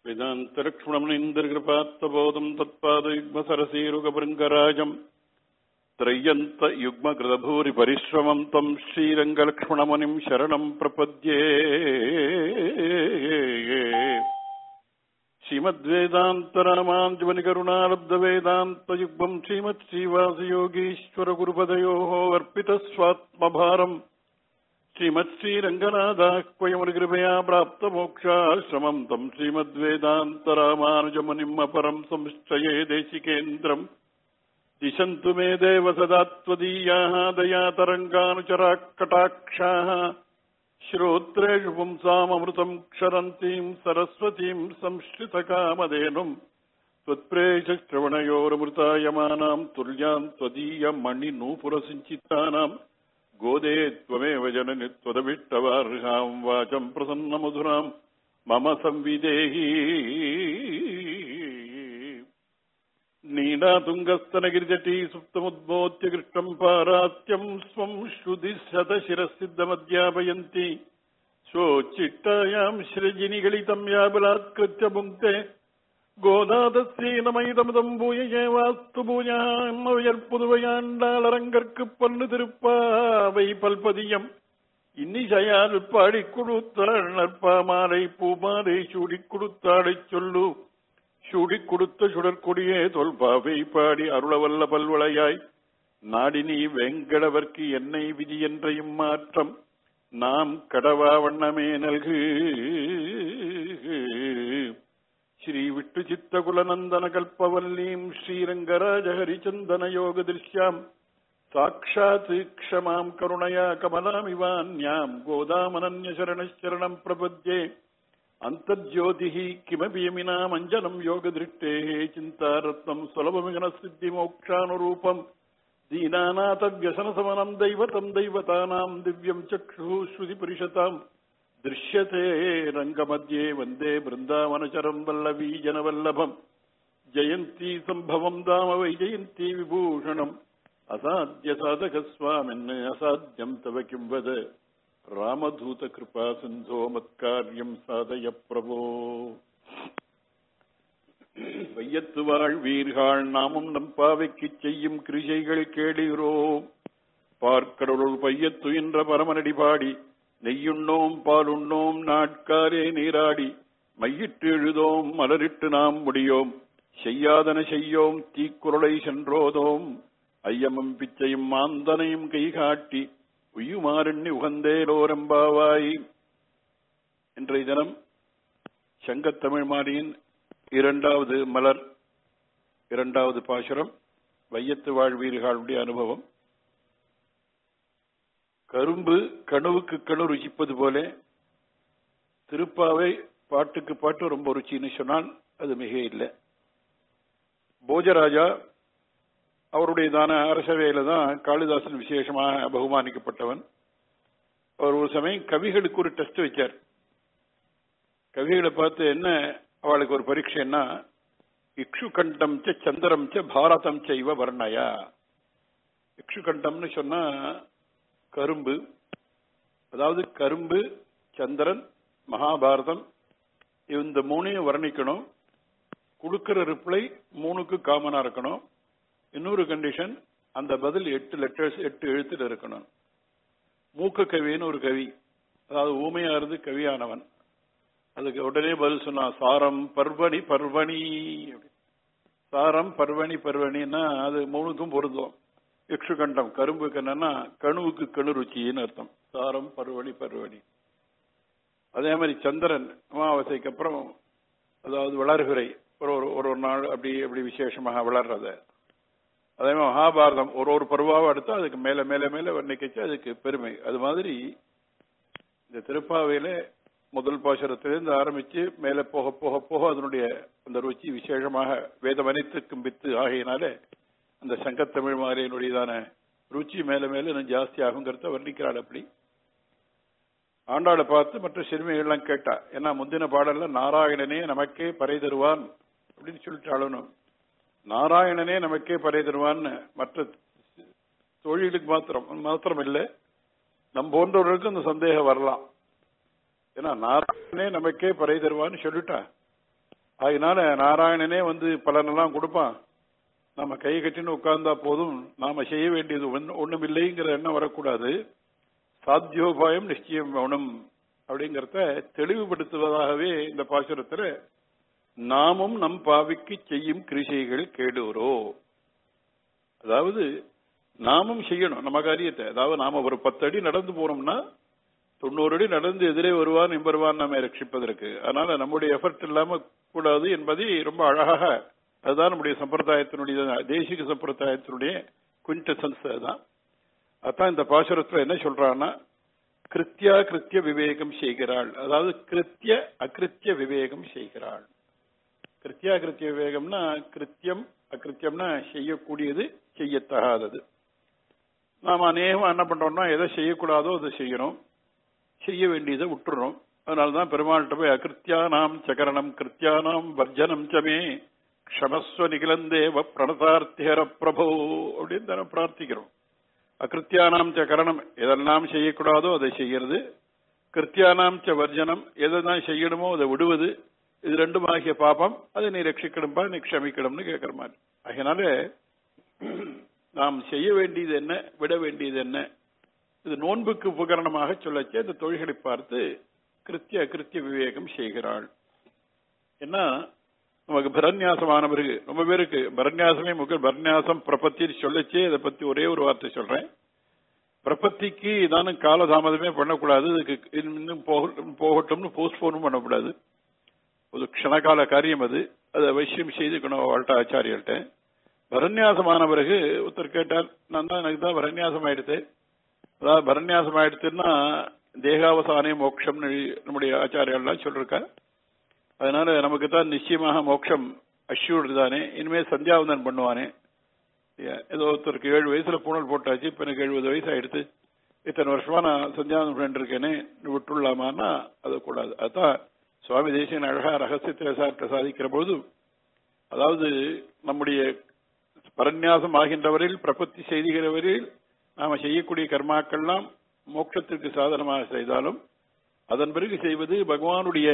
वेदान्तलक्ष्मणमुनीन्द्रकृपात्तबोधम् तत्पादयुग्मसरसीरुगभृङ्गराजम् त्रय्यन्तयुग्मकृतभूरिपरिश्रमम् तम् श्रीरङ्गलक्ष्मणमुनिम् शरणम् प्रपद्ये श्रीमद्वेदान्तरामाञ्जवनिकरुणालब्धवेदान्तयुग्मम् श्रीमत्श्रीवासयोगीश्वरगुरुपदयोः अर्पितस्वात्मभारम् श्रीमत्श्रीरङ्गनाथाह्वयमुनिकृपया प्राप्तमोक्षाश्रमम् तम् श्रीमद्वेदान्तरामानुजमुनिम् अपरम् संश्चये देशिकेन्द्रम् दिशन्तु मे देव सदा त्वदीयाः दयातरङ्गानुचराः कटाक्षाः श्रोत्रेषु पुंसाममृतम् क्षरन्तीम् सरस्वतीम् संश्रितकामधेनुम् त्वत्प्रेषश्रवणयोरमृतायमानाम् तुल्याम् त्वदीयमणिनूपुरसिञ्चितानाम् गोदे त्वमेव जननि त्वदविष्टवार्हाम् वाचम् प्रसन्नमधुराम् मम संविदेहि नीलातुङ्गस्तनगिरिजटी सुप्तमुद्बोध्य कृष्णम् पारात्यम् स्वम् श्रुतिशतशिरसिद्धमध्यापयन्ति स्वोच्चिट्टायाम् सृजिनिगलितम् या बलात्कृत्य पुङ्क्ते கோதாதஸ்ரீனமைதமுதம் பூய வாஸ்து பூஜாம்புதுவையாண்டாளரங்கற்கு பொன்னு திருப்பாவை பல்பதியம் இன்னிசையால் பாடி கொடுத்தாள் நற்பாமாலை பூமாலை சூடிக் கொடுத்தாளைச் சொல்லு சூடிக் கொடுத்த சுடற்கொடியே தொல்பாவை பாடி அருளவல்ல பல்வளையாய் நாடினி வெங்கடவர்க்கு என்னை விதி என்ற இம்மாற்றம் நாம் கடவா வண்ணமே நல்கு श्री विष्णुचित्तकुलनन्दन कल्पवल्लीम् श्रीरङ्गराजहरिचन्दन योगदृश्याम् साक्षात् क्षमाम् करुणया कमलामिवान्याम् गोदामनन्यशरणशरणम् प्रपद्ये अन्तर्ज्योतिः किमपि यमिनामञ्जनम् योगदृष्टेः चिन्तारत्नम् सुलभमिगनसिद्धिमोक्षानुरूपम् दीनानाथव्यसनसमनम् दैवतम् दैवतानाम् दिव्यम् चक्षुः श्रुतिपरिषताम् दृश्यते रङ्गमध्ये वन्दे बृन्दावनचरम् वल्लवी जनवल्लभम् जयन्ती सम्भवम् दाम वै जयन्ती विभूषणम् असाध्यसाधकस्वामिन् असाध्यम् तव किं वद रामधूतकृपा सिन्धो मत्कार्यम् साधय प्रभो வையத்து வாழ்வீர்கள் நாமும் நம் பாவைக்குச் செய்யும் கிருஷைகள் கேடுகிறோம் பார்க்கடலுள் பையத்து என்ற பரமனடி பாடி நெய்யுண்ணோம் பாலுண்ணோம் நாட்காரே நீராடி மையிட்டு எழுதோம் மலரிட்டு நாம் முடியோம் செய்யாதன செய்யோம் தீக்குறளை சென்றோதோம் ஐயமும் பிச்சையும் மாந்தனையும் கைகாட்டி உய்யுமாறெண்ணி உகந்தேலோரம்பாவாய் இன்றைய தினம் சங்கத்தமிழ் மாடியின் இரண்டாவது மலர் இரண்டாவது பாசுரம் வையத்து வாழ்வீர்களுடைய அனுபவம் கரும்பு கணுவுக்கு கணு ருசிப்பது போல திருப்பாவை பாட்டுக்கு பாட்டு ரொம்ப ருச்சின்னு சொன்னால் அது மிக இல்லை போஜராஜா அவருடையதான அரசவையில தான் காளிதாசன் விசேஷமாக பகுமானிக்கப்பட்டவன் அவர் ஒரு சமயம் கவிகளுக்கு ஒரு டெஸ்ட் வச்சார் கவிகளை பார்த்து என்ன அவளுக்கு ஒரு பரீட்சைன்னா இக்ஷு கண்டம் ச சந்திரம் ச பாரதம் செய்வ வர்ணயா இக்ஷு கண்டம்னு சொன்னா கரும்பு அதாவது கரும்பு சந்திரன் மகாபாரதம் இந்த மூணையும் வர்ணிக்கணும் கொடுக்கிற ரிப்ளை மூணுக்கு காமனா இருக்கணும் இன்னொரு கண்டிஷன் அந்த பதில் எட்டு லெட்டர்ஸ் எட்டு எழுத்துல இருக்கணும் மூக்க கவின்னு ஒரு கவி அதாவது ஊமையா இருந்து கவியானவன் அதுக்கு உடனே பதில் சொன்னா சாரம் பர்வணி பர்வணி சாரம் பர்வணி பர்வணின்னா அது மூணுக்கும் பொருந்தும் இக்ஷுகண்டம் கரும்புக்கு என்னன்னா கணுவுக்கு கணு ருச்சின்னு அர்த்தம் சாரம் பருவணி பருவணி அதே மாதிரி சந்திரன் அமாவாசைக்கு அப்புறம் அதாவது வளர்கிறை ஒரு ஒரு ஒரு நாள் அப்படி அப்படி விசேஷமாக வளர்றத அதே மாதிரி மகாபாரதம் ஒரு ஒரு பருவாவை எடுத்தா அதுக்கு மேல மேல மேல வர்ணிக்கச்சு அதுக்கு பெருமை அது மாதிரி இந்த திருப்பாவையில முதல் பாசுரத்திலிருந்து ஆரம்பிச்சு மேல போக போக போக அதனுடைய அந்த ருச்சி விசேஷமாக வேதம் அனைத்துக்கும் வித்து ஆகையினாலே அந்த சங்கத்தமிழ் மாதிரியினுடையதான ருச்சி மேல மேல இன்னும் ஜாஸ்தி ஆகுங்கிறத வர்ணிக்கிறாள் அப்படி ஆண்டாளை பார்த்து மற்ற சிறுமிகள்லாம் கேட்டா ஏன்னா முந்தின பாடல்ல நாராயணனே நமக்கே பறை தருவான் அப்படின்னு சொல்லிட்டு அழணும் நாராயணனே நமக்கே பறை தருவான்னு மற்ற தொழிலுக்கு மாத்திரம் மாத்திரம் இல்லை நம் போன்றவர்களுக்கு அந்த சந்தேகம் வரலாம் ஏன்னா நாராயணனே நமக்கே பறை தருவான்னு சொல்லிட்டா அதனால நாராயணனே வந்து பலனெல்லாம் கொடுப்பான் நம்ம கை கட்டின்னு உட்கார்ந்தா போதும் நாம செய்ய வேண்டியது ஒண்ணு- ஒண்ணுமில்லைங்கிற எண்ணம் வரக்கூடாது சாத்தியோபாயம் நிச்சயம் வேணும் அப்படிங்கறத தெளிவுபடுத்துவதாகவே இந்த பாசுரத்துல நாமும் நம் பாவிக்கு செய்யும் கிருஷைகள் கேடுவரோ அதாவது நாமும் செய்யணும் நம்ம காரியத்தை அதாவது நாம ஒரு பத்து அடி நடந்து போனோம்னா தொண்ணூறு அடி நடந்து எதிரே வருவான் இம்பருவான் நம்மை ரட்சிப்பதற்கு அதனால நம்முடைய எஃபர்ட் இல்லாம கூடாது என்பதை ரொம்ப அழகாக அதுதான் நம்முடைய சம்பிரதாயத்தினுடைய தேசிக சம்பிரதாயத்தினுடைய குவிண்டசன்ஸ் அதுதான் அதான் இந்த பாசுரத்துல என்ன சொல்றான்னா கிருத்தியா கிருத்திய விவேகம் செய்கிறாள் அதாவது கிருத்திய அகிருத்திய விவேகம் செய்கிறாள் கிருத்தியா கிருத்திய விவேகம்னா கிருத்தியம் அகிருத்தியம்னா செய்யக்கூடியது செய்யத்தகாதது நாம அநேகமா என்ன பண்றோம்னா எதை செய்யக்கூடாதோ அதை செய்யணும் செய்ய வேண்டியதை விட்டுறோம் அதனாலதான் பெருமாள்கிட்ட போய் அகிருத்தியானாம் சகரணம் கிருத்தியானாம் வர்ஜனம் சமே க்ஷமஸ்வ நிகிலந்தேவ பிரணதார்த்தியர பிரபோ அப்படின்னு தானே பிரார்த்திக்கிறோம் அகிருத்தியானாம் ச கரணம் எதெல்லாம் செய்யக்கூடாதோ அதை செய்யறது கிருத்தியானாம் ச வர்ஜனம் எதெல்லாம் செய்யணுமோ அதை விடுவது இது ரெண்டும் ஆகிய பாபம் அதை நீ ரட்சிக்கணும்பா நீ க்ஷமிக்கணும்னு கேட்கிற மாதிரி அதனால நாம் செய்ய வேண்டியது என்ன விட வேண்டியது என்ன இது நோன்புக்கு உபகரணமாக சொல்லச்சே இந்த தொழில்களை பார்த்து கிருத்திய அகிருத்திய விவேகம் செய்கிறாள் என்ன நமக்கு பரநியாசமான பிறகு ரொம்ப பேருக்கு பரநியாசமே முக பரநியாசம் பிரபத்தி சொல்லச்சே இதை பத்தி ஒரே ஒரு வார்த்தை சொல்றேன் பிரபத்திக்கு இதானும் காலதாமதமே பண்ணக்கூடாது இதுக்கு இன்னும் போக- போகட்டும்னு போஸ்ட்போனும் பண்ணக்கூடாது ஒரு க்ஷணகால காரியம் அது அதை அவசியம் செய்துக்கணும் அவள்கிட்ட ஆச்சாரியர்கிட்ட பரநியாசமான பிறகு ஒருத்தர் கேட்டார் நான் தான் எனக்கு தான் பரநியாசம் ஆயிடுத்து அதாவது பரநியாசம் ஆயிடுத்துன்னா தேகாவசானே மோட்சம்னு நம்முடைய ஆச்சாரியெல்லாம் சொல்லிருக்கா அதனால நமக்கு தான் நிச்சயமாக மோட்சம் அஷ்யூர்டு தானே இனிமே சந்தியாவந்தன் பண்ணுவானே ஏ- ஏதோ ஒருத்தருக்கு ஏழு வயசுல பூணல் போட்டாச்சு இப்ப எனக்கு எழுபது வயசு ஆயிடுத்து இத்தனை வருஷமா நான் சந்தியாவந்தன் ஃப்ரெண்ட் இருக்கேனே விட்டுள்ளாமான்னா அது கூடாது அதான் சுவாமி தேசியன் அழகா ரகசியத்தை சார்ட்ட சாதிக்கிற பொழுது அதாவது நம்முடைய பரநியாசம் ஆகின்றவரில் பிரபத்தி செய்திகிறவரில் நாம செய்யக்கூடிய கர்மாக்கள்லாம் மோட்சத்திற்கு சாதனமாக செய்தாலும் அதன் பிறகு செய்வது பகவானுடைய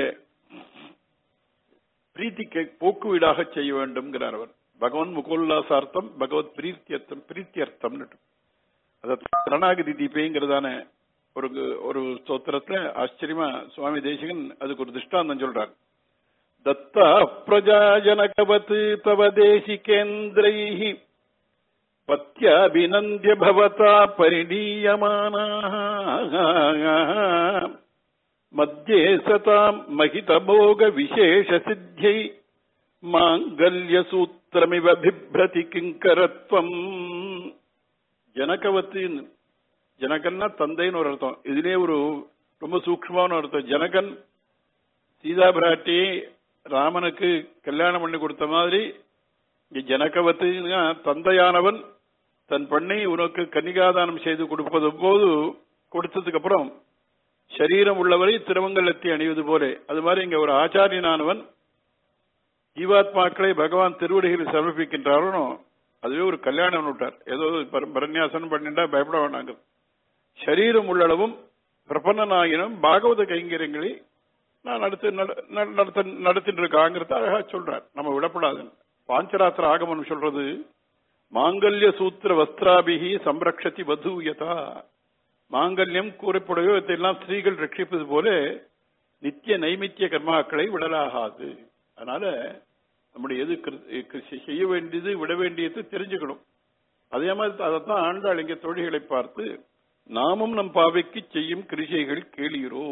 பிரீத்திக்கு போக்குவீடாக செய்ய வேண்டும்ங்கிறார் அவர் பகவான் முகோல்லாசார்த்தம் பகவத் பிரீத்தியர்த்தம் பிரீத்தியர்த்தம் அத சரணாகதி தீபேங்கிறதான ஒரு ஒரு ஸ்தோத்திரத்துல ஆச்சரியமா சுவாமி தேசிகன் அதுக்கு ஒரு திருஷ்டாந்தம் சொல்றார் தத்தா பிரஜாஜனகவத் தவ தேசிகேந்திரைः பத்யாபிநந்திய பவதா பரிணீயமானாः मध्ये சதாம் மகிதபோக விசேஷ சித்தியை மாங்கல்யசூத்திரமிவ பிப்ரதி கிங்கரத்வம் ஜனகவத்தின் ஜனகன்னா தந்தைன்னு ஒரு அர்த்தம் இதுலயே ஒரு ரொம்ப சூக்ஷ்மமான அர்த்தம் ஜனகன் சீதா பிராட்டி ராமனுக்கு கல்யாணம் பண்ணி கொடுத்த மாதிரி இங்க ஜனகவத்து தந்தையானவன் தன் பண்ணை உனக்கு கன்னிகாதானம் செய்து கொடுப்பது போது கொடுத்ததுக்கு அப்புறம் சரீரம் உள்ளவரை திருமங்கலத்தை அணிவது போல அது மாதிரி இங்க ஒரு ஆச்சாரியனானவன் ஜீவாத்மாக்களை பகவான் திருவடிகளில் சமர்ப்பிக்கின்றாரோ அதுவே ஒரு கல்யாணம் விட்டார் ஏதோ பர- பரநியாசனம் பண்ணிட்டா பயப்பட வேண்டாங்க சரீரம் உள்ளளவும் பிரபன்னனாகினும் பாகவத கைங்கரியங்களை நான் நடத்து நட- நட- நடத்த நடத்திட்டு இருக்காங்கிறத அழகா சொல்றார் நம்ம விடப்படாது பாஞ்சராத்திர ஆகமன் சொல்றது மாங்கல்ய சூத்திர வஸ்திராபிகி சம்ரக்ஷதி வதூயதா மாங்கல்யம் கூறப்படுவோ இதெல்லாம் ஸ்திரீகள் ரட்சிப்பது போல நித்திய நைமித்திய கர்மாக்களை விடலாகாது அதனால நம்முடைய எது கிரு- கிரு- செய்ய வேண்டியது விட வேண்டியது தெரிஞ்சுக்கணும் அதே மாதிரி அதைத்தான் ஆண்டாள் இங்க தொழில்களை பார்த்து நாமும் நம் பாவைக்கு செய்யும் கிருஷைகள் கேளீரோ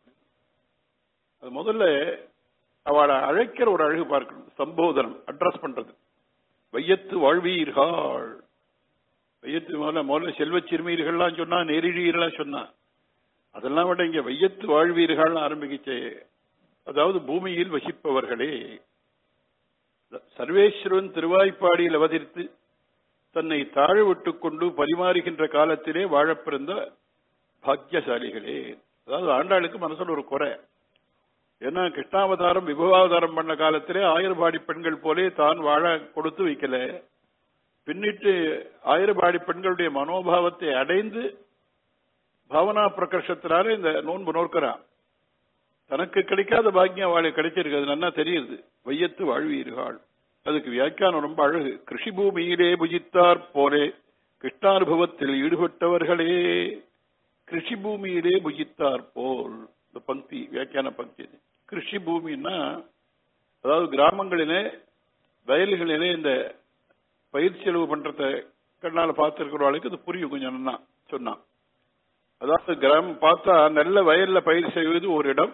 அது முதல்ல அவளை அழைக்கிற ஒரு அழகு பார்க்கணும் சம்போதனம் அட்ரஸ் பண்றது வையத்து வாழ்வீர்கள் வையத்து முதல்ல முதல்ல செல்வச் சிறுமீர்கள்லாம் சொன்னா நெருழீர்கள்லாம் சொன்னா அதெல்லாம் விட இங்க வையத்து வாழ்வீர்கள் ஆரம்பிக்கிச்சே அதாவது பூமியில் வசிப்பவர்களே சர்வேஸ்வரன் திருவாய்ப்பாடியில் அவதரித்து தன்னை தாழ விட்டுக் கொண்டு பரிமாறுகின்ற காலத்திலே வாழப் பிறந்த பாக்கியசாலிகளே அதாவது ஆண்டாளுக்கு மனசுல ஒரு குறை ஏன்னா கிருஷ்ணாவதாரம் விபவாவதாரம் பண்ண காலத்திலே ஆயிரபாடி பெண்கள் போலே தான் வாழ கொடுத்து வைக்கல பின்னிட்டு ஆயிரபாடி பெண்களுடைய மனோபாவத்தை அடைந்து பாவனா பிரகர்ஷத்தினால இந்த நோன்பு நோக்கிறான் தனக்கு கிடைக்காத பாக்கியம் அவளுக்கு கிடைச்சிருக்கு அது நல்லா தெரியுது வையத்து வாழ்வீர்கள் அதுக்கு வியாக்கியானம் ரொம்ப அழகு கிருஷி பூமியிலே புஜித்தார் போலே கிருஷ்ணானுபவத்தில் ஈடுபட்டவர்களே கிருஷி பூமியிலே புஜித்தார் போல் இந்த பங்கி வியாக்கியான பங்கி இது. கிருஷி பூமின்னா அதாவது கிராமங்களிலே வயல்களிலே இந்த பயிர் செலவு பண்றத கண்ணால பார்த்திருக்கிறவர்களுக்கு அது புரியும் கொஞ்சம் நல்லா சொன்னான் அதாவது கிராமம் பார்த்தா நல்ல வயல்ல பயிர் செய்வது ஒரு இடம்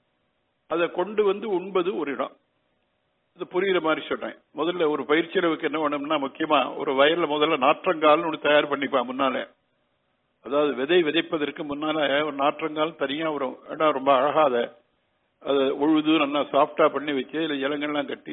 அதை கொண்டு வந்து உண்பது ஒரு இடம் இது புரியுற மாதிரி சொல்றேன் முதல்ல ஒரு பயிர் செலவுக்கு என்ன பண்ணணும்னா முக்கியமா ஒரு வயல்ல முதல்ல நாற்றங்கால்னு ஒன்று தயார் பண்ணிப்பான் முன்னால அதாவது விதை விதைப்பதற்கு முன்னால ஒரு நாற்றங்கால் தனியா வரும் இடம் ரொம்ப அழகா அதை அதை உழுது நல்லா சாஃப்டா பண்ணி வச்சு இதுல இலங்கெல்லாம் கட்டி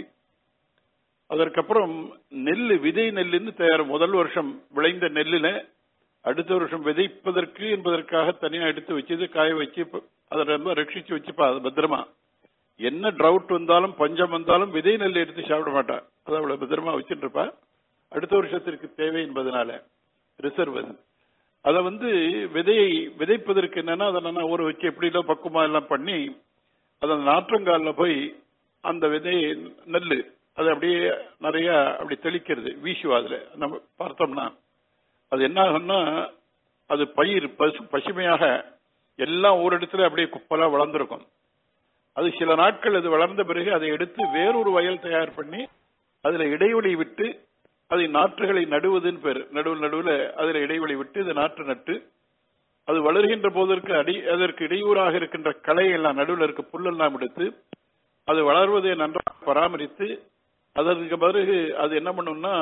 அதற்கப்புறம் நெல் விதை நெல்லுன்னு தயார் முதல் வருஷம் விளைந்த நெல்லுல அடுத்த வருஷம் விதைப்பதற்கு என்பதற்காக தனியா எடுத்து வச்சு காய வச்சு ப- அதை ரொம்ப ரட்சிச்சு வச்சுப்பா அது பத்திரமா என்ன ட்ரவுட் வந்தாலும் பஞ்சம் வந்தாலும் விதை நெல் எடுத்து சாப்பிட மாட்டா அதை அவ்வளவு பத்திரமா வச்சுட்டு இருப்பா அடுத்த வருஷத்திற்கு தேவை என்பதனால ரிசர்வ் அது அதை வந்து விதையை விதைப்பதற்கு என்னன்னா அதை நான் ஊற வச்சு எப்படிலோ பக்குவமா எல்லாம் பண்ணி அது அந்த நாற்றங்கால்ல போய் அந்த விதையை நெல் அது அப்படியே நிறைய அப்படி தெளிக்கிறது வீசுவா அதுல நம்ம பார்த்தோம்னா அது என்ன ஆகும்னா அது பயிர் பசு பசுமையாக எல்லாம் ஒரு இடத்துல அப்படியே குப்பலா வளர்ந்துருக்கும் அது சில நாட்கள் அது வளர்ந்த பிறகு அதை எடுத்து வேறொரு வயல் தயார் பண்ணி அதுல இடைவெளி விட்டு அதை நாற்றுகளை நடுவதுன்னு பேரு நடுவில் நடுவுல அதுல இடைவெளி விட்டு இந்த நாற்று நட்டு அது வளர்கின்ற போதற்கு அடி அதற்கு இடையூறாக இருக்கின்ற களை எல்லாம் நடுவில் இருக்க புல்லெல்லாம் எடுத்து அது வளர்வதை நன்றாக பராமரித்து அதற்கு பிறகு அது என்ன பண்ணும்னா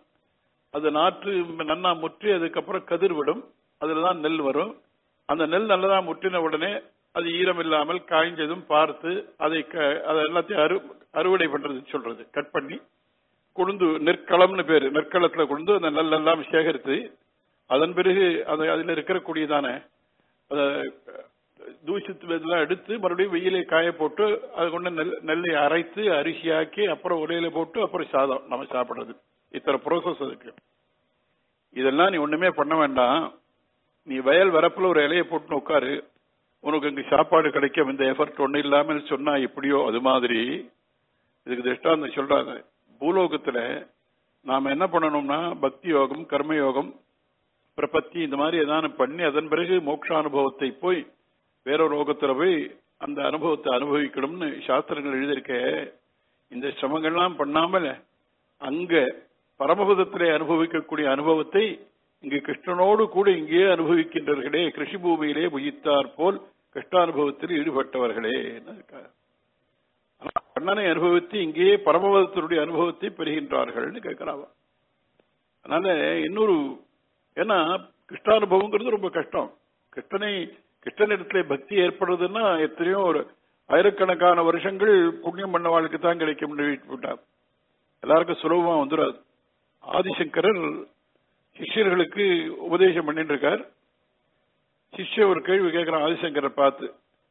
அது நாற்று நன்னா முற்றி அதுக்கப்புறம் கதிர் விடும் அதுலதான் நெல் வரும் அந்த நெல் நல்லதா முற்றின உடனே அது ஈரம் இல்லாமல் காய்ஞ்சதும் பார்த்து அதை க- அதை எல்லாத்தையும் அறு அறுவடை பண்றது சொல்றது கட் பண்ணி கொழுந்து நெற்களம்னு பேரு நெற்களத்துல கொண்டு அந்த நெல்லெல்லாம் சேகரித்து அதன் பிறகு அது அதுல இருக்கக்கூடியதான அஹ், தூசித்து இதெல்லாம் எடுத்து மறுபடியும் வெயிலை காய போட்டு அது கொண்டு நெல் நெல்லை அரைத்து அரிசியாக்கி அப்புறம் உலையில போட்டு அப்புறம் சாதம் நம்ம சாப்பிடுறது இத்தனை ப்ரோசஸ் அதுக்கு இதெல்லாம் நீ ஒண்ணுமே பண்ண வேண்டாம் நீ வயல் வரப்புல ஒரு இலையை போட்டு உட்காரு உனக்கு இங்க சாப்பாடு கிடைக்கும் இந்த எஃபர்ட் ஒண்ணு இல்லாமல் சொன்னா எப்படியோ அது மாதிரி இதுக்கு திஷ்டாந்தம் சொல்றாங்க பூலோகத்துல நாம என்ன பண்ணணும்னா பக்தி யோகம் கர்ம யோகம் பிரபத்தி இந்த மாதிரி ஏதாவது பண்ணி அதன் பிறகு மோட்சானுபவத்தை போய் வேறொரு லோகத்துல போய் அந்த அனுபவத்தை அனுபவிக்கணும்னு சாஸ்திரங்கள் எழுதியிருக்க இந்த சிரமங்கள்லாம் பண்ணாமல் அங்க பரமபதத்திலே அனுபவிக்கக்கூடிய அனுபவத்தை இங்கு கிருஷ்ணனோடு கூட இங்கேயே அனுபவிக்கின்றவர்களே கிருஷி பூமியிலே புஜித்தார் போல் கிருஷ்ணானுபவத்தில் ஈடுபட்டவர்களே ஆனா கண்ணனை அனுபவித்து இங்கேயே பரமபதத்தினுடைய அனுபவத்தை பெறுகின்றார்கள்னு கேட்கிறாவா அதனால இன்னொரு ஏன்னா கிருஷ்ணானுபவங்கிறது ரொம்ப கஷ்டம் கிருஷ்ணனை கிருஷ்ணனிடத்துல பக்தி ஏற்படுறதுன்னா எத்தனையோ ஒரு ஆயிரக்கணக்கான வருஷங்கள் புண்ணியம் பண்ண வாழ்க்கை தான் கிடைக்கும்னு விட்டார் எல்லாருக்கும் சுலபமா வந்துடாது ஆதிசங்கரர் சிஷ்யர்களுக்கு உபதேசம் பண்ணிட்டு இருக்கார் சிஷ்ய ஒரு கேள்வி கேட்கிறான் ஆதிசங்கரை பார்த்து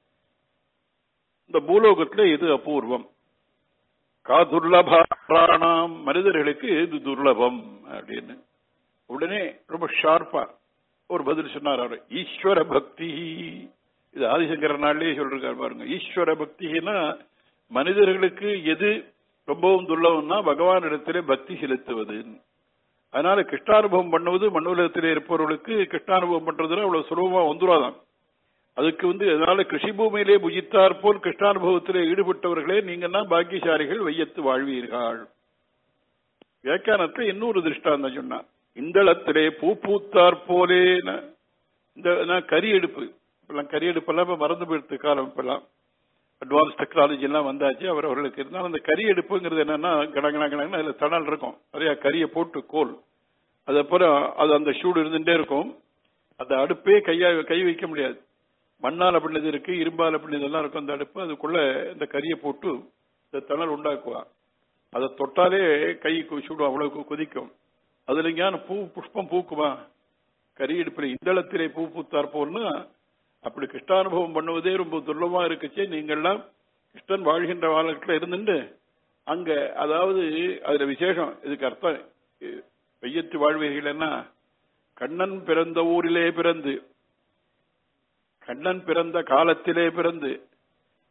இந்த பூலோகத்துல இது அபூர்வம் கா துர்லபாணாம் மனிதர்களுக்கு இது துர்லபம் அப்படின்னு உடனே ரொம்ப ஷார்ப்பா ஒரு பதில் சொன்னார் அவர் ஈஸ்வர பக்தி இது ஆதிசங்கர நாள்லயே சொல்றாரு பாருங்க ஈஸ்வர பக்தினா மனிதர்களுக்கு எது ரொம்பவும் துர்லபம்னா பகவானிடத்திலே பக்தி செலுத்துவது அதனால கிருஷ்ணானுபவம் பண்ணுவது மண்ணுலகத்திலே இருப்பவர்களுக்கு கிருஷ்ணானுபவம் பண்றதுல அவ்வளவு சுலபமா வந்துடாதான் அதுக்கு வந்து அதனால கிருஷி பூமியிலே புஜித்தார் போல் கிருஷ்ணானுபவத்திலே ஈடுபட்டவர்களே நீங்கன்னா பாக்கியசாலிகள் வையத்து வாழ்வீர்கள் வியாக்கியானத்துல இன்னொரு திருஷ்டாந்தம் சொன்னான் இந்தளத்திலே பூ பூத்தார் போலே இந்த நான் கரி எடுப்பு இப்பெல்லாம் கரி எடுப்பெல்லாம் இப்ப மறந்து போயிடுது காலம் இப்பெல்லாம் அட்வான்ஸ் டெக்னாலஜி எல்லாம் வந்தாச்சு அவர் அவர்களுக்கு இருந்தாலும் அந்த கரி எடுப்புங்கிறது என்னன்னா கடங்கடா கடங்கன்னு அதுல தணல் இருக்கும் நிறைய கரியை போட்டு கோல் அது அப்புறம் அது அந்த சூடு இருந்துட்டே இருக்கும் அந்த அடுப்பே கையா கை வைக்க முடியாது மண்ணால் அப்படினது இருக்கு இரும்பால் அப்படினது எல்லாம் இருக்கும் அந்த அடுப்பு அதுக்குள்ள இந்த கரியை போட்டு இந்த தணல் உண்டாக்குவா அதை தொட்டாலே கை சூடு அவ்வளவு கொதிக்கும் அதுல ஞான பூ புஷ்பம் பூக்குமா கரி அடுப்பில் இந்தளத்திலே பூ பூத்தார் போல்னா அப்படி கிருஷ்டானுபவம் பண்ணுவதே ரொம்ப துர்லபமா இருக்குச்சே நீங்கள்லாம் கிருஷ்ணன் வாழ்கின்ற வாழ்க்கையில இருந்துட்டு அங்க அதாவது அதுல விசேஷம் இதுக்கு அர்த்தம் வெய்யத்து வாழ்வீர்கள்னா கண்ணன் பிறந்த ஊரிலே பிறந்து கண்ணன் பிறந்த காலத்திலே பிறந்து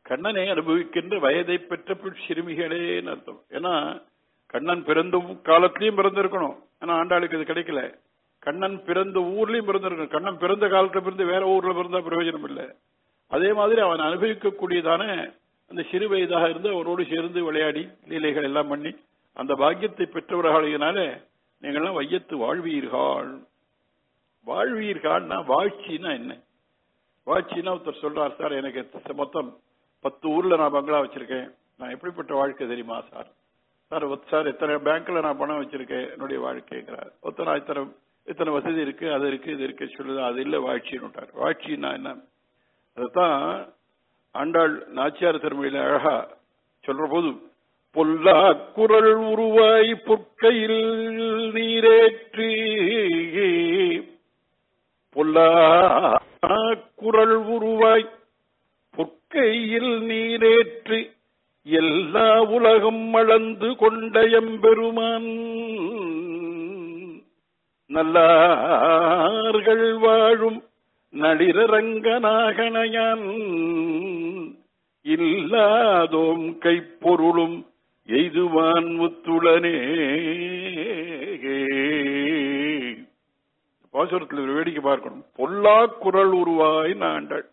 கண்ணனை அனுபவிக்கின்ற வயதை பெற்ற பின் சிறுமிகளேன்னு அர்த்தம் ஏன்னா கண்ணன் பிறந்த ஊ- காலத்திலயும் பிறந்திருக்கணும் ஆனா ஆண்டாளுக்கு இது கிடைக்கல கண்ணன் பிறந்த ஊர்லயும் பிறந்திருக்கணும் கண்ணன் பிறந்த காலத்துல பிறந்து வேற ஊர்ல பிறந்தா பிரயோஜனம் இல்லை அதே மாதிரி அவன் அனுபவிக்கக்கூடியதான அந்த சிறு வயதாக இருந்து அவரோடு சேர்ந்து விளையாடி லீலைகள் எல்லாம் பண்ணி அந்த பாக்கியத்தை பெற்றவர்களாகினால நீங்கள்லாம் வையத்து வாழ்வீர்கள் வாழ்வீர்கள்னா வாழ்ச்சின்னா என்ன வாழ்ச்சின்னா ஒருத்தர் சொல்றார் சார் எனக்கு எத்த- மொத்தம் பத்து ஊர்ல நான் பங்களா வச்சிருக்கேன் நான் எப்படிப்பட்ட வாழ்க்கை தெரியுமா சார் சார் ஒத்- சார் எத்தனை பேங்க்ல நான் பணம் வச்சிருக்கேன் என்னுடைய வாழ்க்கைங்கிறார் ஒருத்தர் நான் இத்தனை இத்தனை வசதி இருக்கு அது இருக்கு இது இருக்கு சொல்லுது அது இல்ல வாழ்ச்சின்னு விட்டார் வாழ்ச்சின்னா என்ன அதைத்தான் ஆண்டாள் நாச்சியார் திருமொழியில அழகா சொல்ற போது பொல்லா குரல் உருவாய் பொற்கையில் நீரேற்றி பொல்லா குரல் உருவாய் பொற்கையில் நீரேற்றி எல்லா உலகம் அளந்து கொண்ட எம்பெருமான் நல்லார்கள் வாழும் நளிரரங்கநாகனையான் இல்லாதோம் கைப்பொருளும் எய்துவான் முத்துளனே பாசுரத்தில் ஒரு வேடிக்கை பார்க்கணும் பொல்லா குரல் உருவாய் ஆண்டாள்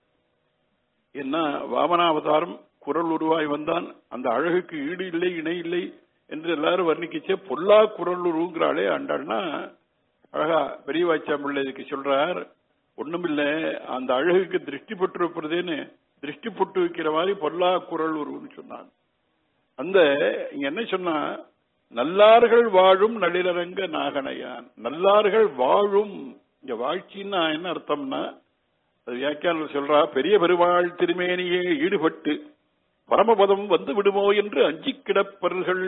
என்ன வாமனாவதாரம் குரல் உருவாய் வந்தான் அந்த அழகுக்கு ஈடு இல்லை இணை இல்லை என்று எல்லாரும் வர்ணிக்கிச்சே பொல்லா குரல் உருவுங்கிறாளே ஆண்டாள்னா அழகா பெரிய வாய்ச்சாம்பிள்ளை இதுக்கு சொல்றார் ஒண்ணுமில்ல அந்த அழகுக்கு திருஷ்டி பட்டு வைப்பதேன்னு திருஷ்டி பொட்டு வைக்கிற மாதிரி பொல்லா குரல் உருவுன்னு சொன்னான் அந்த இங்க என்ன சொன்னா நல்லார்கள் வாழும் நளிரரங்க நாகனையான் நல்லார்கள் வாழும் இங்க வாழ்ச்சின்னா என்ன அர்த்தம்னா அது வியாக்கியானம் சொல்றா பெரிய பெருமாள் திருமேனியே ஈடுபட்டு பரமபதம் வந்து விடுமோ என்று அஞ்சி கிடப்பர்கள்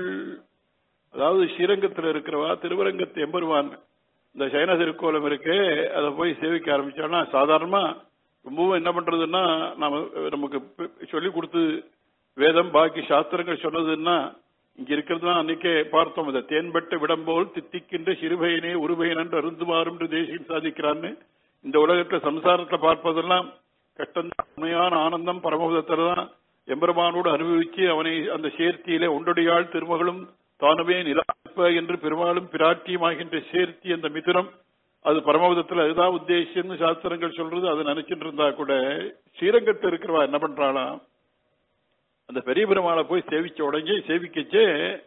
அதாவது ஸ்ரீரங்கத்தில் இருக்கிறவா திருவரங்கத்து எம்பெருமான் இந்த சைன திருக்கோலம் இருக்கு அதை போய் சேவிக்க ஆரம்பிச்சோம்னா சாதாரணமா ரொம்பவும் என்ன பண்றதுன்னா நாம நமக்கு சொல்லி கொடுத்து வேதம் பாக்கி சாஸ்திரங்கள் சொன்னதுன்னா இங்க இருக்கிறதுனா அன்னைக்கே பார்த்தோம் இதை தேன்பட்ட விடம்போல் தித்திக்கின்ற சிறுபயனே உருபயன் என்று அருந்துமாறும் என்று தேசியம் சாதிக்கிறான்னு இந்த உலகத்துல சம்சாரத்துல பார்ப்பதெல்லாம் கஷ்டம் உண்மையான ஆனந்தம் பரமபதத்துல தான் எம்பெருமானோடு அனுபவிச்சு அவனை அந்த சேர்த்தியிலே ஒன்றடியாள் திருமகளும் தானுமே நிலாப்ப என்று பெருமாளும் பிராட்டியுமாகின்ற சேர்த்தி அந்த மிதுரம் அது பரமபதத்துல அதுதான் உத்தேசியம்னு சாஸ்திரங்கள் சொல்றது அதை நினைச்சிட்டு இருந்தா கூட ஸ்ரீரங்கத்தில் இருக்கிறவா என்ன பண்றாளாம் அந்த பெரிய பெருமாளை போய் சேவிச்ச உடனே சேவிக்கச்சே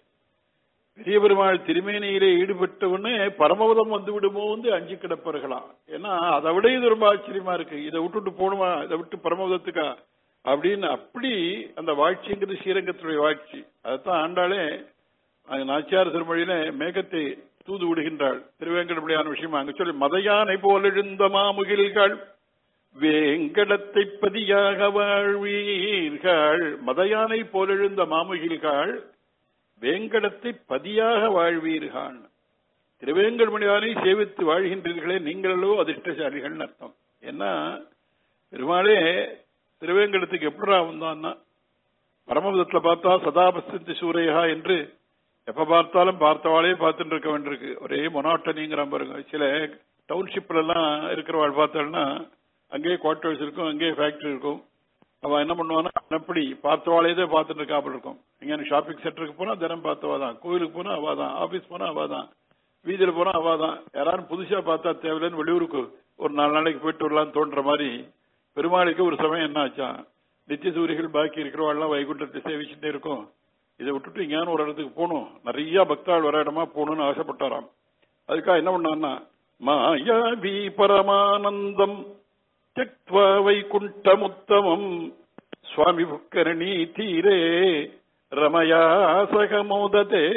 பெரிய பெருமாள் திருமேனியிலே ஈடுபட்டவொடனே பரமபதம் வந்து விடுமோ வந்து அஞ்சு கிடப்பர்களாம் ஏன்னா அதை விட இது ரொம்ப ஆச்சரியமா இருக்கு இதை விட்டுட்டு போகணுமா இதை விட்டு பரமபதத்துக்கா அப்படின்னு அப்படி அந்த வாழ்ச்சிங்கிறது ஸ்ரீரங்கத்துடைய வாழ்ச்சி அதைத்தான் ஆண்டாளே அங்க நாச்சியார் திருமொழியில மேகத்தை தூது விடுகின்றாள் திருவேங்கடமுடியான விஷயமா அங்க சொல்லி மதையானை போல் எழுந்த மாமுகில்கள் வேங்கடத்தை பதியாக வாழ்வீர்கள் மதையானை போல் எழுந்த மாமுகில்கள் வேங்கடத்தை பதியாக வாழ்வீர்கள் திருவேங்கடமுடியானை சேவித்து வாழ்கின்றீர்களே நீங்களோ அதிர்ஷ்டசாலிகள் அர்த்தம் ஏன்னா பெருமாளே திருவேங்கடத்துக்கு எப்படா வந்தான்னா பரமபதத்துல பார்த்தா சதாபஸ்தி சூரையா என்று எப்ப பார்த்தாலும் பார்த்தவாளே பார்த்துட்டு இருக்க வேண்டியிருக்கு ஒரே மொனாட்டனிங்கிற பாருங்க சில டவுன்ஷிப்ல எல்லாம் இருக்கிறவாள் பார்த்தாள்னா அங்கேயே குவார்டர்ஸ் இருக்கும் அங்கேயே ஃபேக்டரி இருக்கும் அவன் என்ன பண்ணுவான்னா அப்படி பார்த்தவாளே தான் பார்த்துட்டு இருக்காப்புல இருக்கும் இங்க ஷாப்பிங் சென்டருக்கு போனா தினம் பார்த்தவா தான் கோயிலுக்கு போனா அவா தான் ஆபீஸ் போனா அவா தான் வீதியில போனா அவா தான் யாராரும் புதுசா பார்த்தா தேவையில்லைன்னு வெளியூருக்கு ஒரு நாலு நாளைக்கு போயிட்டு வரலாம்னு தோன்ற மாதிரி பெருமாளுக்கு ஒரு சமயம் என்ன ஆச்சான் நித்திய சூரியர்கள் பாக்கி இருக்கிறவாள்லாம் வைகுண்டத்தை சேவிச்சுட்டே இருக்கும் இதை விட்டுட்டு எங்கேயான ஒரு இடத்துக்கு போகணும் நிறைய பக்தாள் வர இடமா போகணும்னு ஆசைப்பட்டாராம் அதுக்காக என்ன பண்ணான்னா மாயாவி பரமானந்தம் தியக்வா வைகுண்டமுத்தமம் சுவாமி புக்கரணி தீரே ரமயா சகமோததே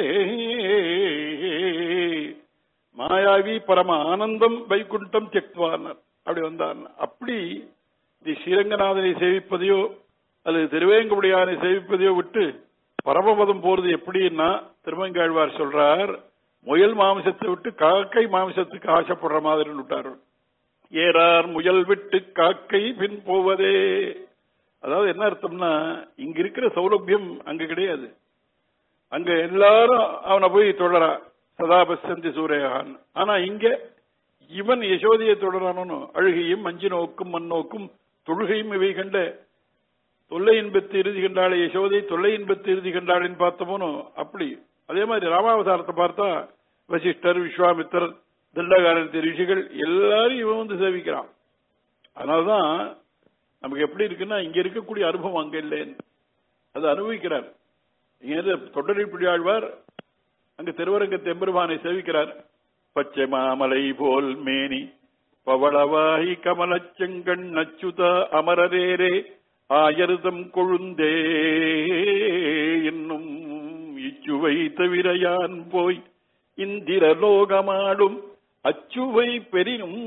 மாயாவி பரம ஆனந்தம் வைகுண்டம் தியக்வானர் அப்படி வந்தார் அப்படி நீ ஸ்ரீரங்கநாதனை சேவிப்பதையோ அல்லது திருவேங்கமுடியானை சேவிப்பதையோ விட்டு பரமபதம் போறது எப்படின்னா திருமங்காழ்வார் சொல்றார் முயல் மாமிசத்தை விட்டு காக்கை மாமிசத்துக்கு ஆசைப்படுற மாதிரி விட்டார் ஏறார் முயல் விட்டு காக்கை பின் போவதே அதாவது என்ன அர்த்தம்னா இங்க இருக்கிற சௌலபியம் அங்க கிடையாது அங்க எல்லாரும் அவனை போய் தொடரா சதாபசந்தி சூரியகான் ஆனா இங்க இவன் யசோதையை தொடரானோ அழுகையும் மஞ்சு நோக்கும் மண்ணோக்கும் தொழுகையும் இவை கண்ட தொல்லை இன்பத்து இறுதி கண்டாளே யசோதை தொல்லை இன்பத்து இறுதி கண்டாளின்னு பார்த்தோமோ அப்படி அதே மாதிரி ராமாவதாரத்தை பார்த்தா வசிஷ்டர் விஸ்வாமித்தர் தண்டகாரத்தி ரிஷிகள் எல்லாரும் இவன் வந்து சேவிக்கிறான் அதனாலதான் நமக்கு எப்படி இருக்குன்னா இங்க இருக்கக்கூடிய அனுபவம் அங்க இல்லைன்னு அது அனுபவிக்கிறார் இங்க தொண்டரிப்பிடி ஆழ்வார் அங்க திருவரங்க தெம்பெருமானை சேவிக்கிறார் பச்சை மாமலை போல் மேனி பவளவாய் கமலச் செங்கண் அச்சுத அமரரேரே ஆயருதம் கொழுந்தே என்னும் இச்சுவை தவிர யான் போய் இந்திரலோகமாடும் அச்சுவை பெரினும்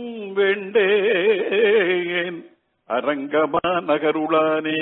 வேண்டேன் அரங்கமா நகருளானே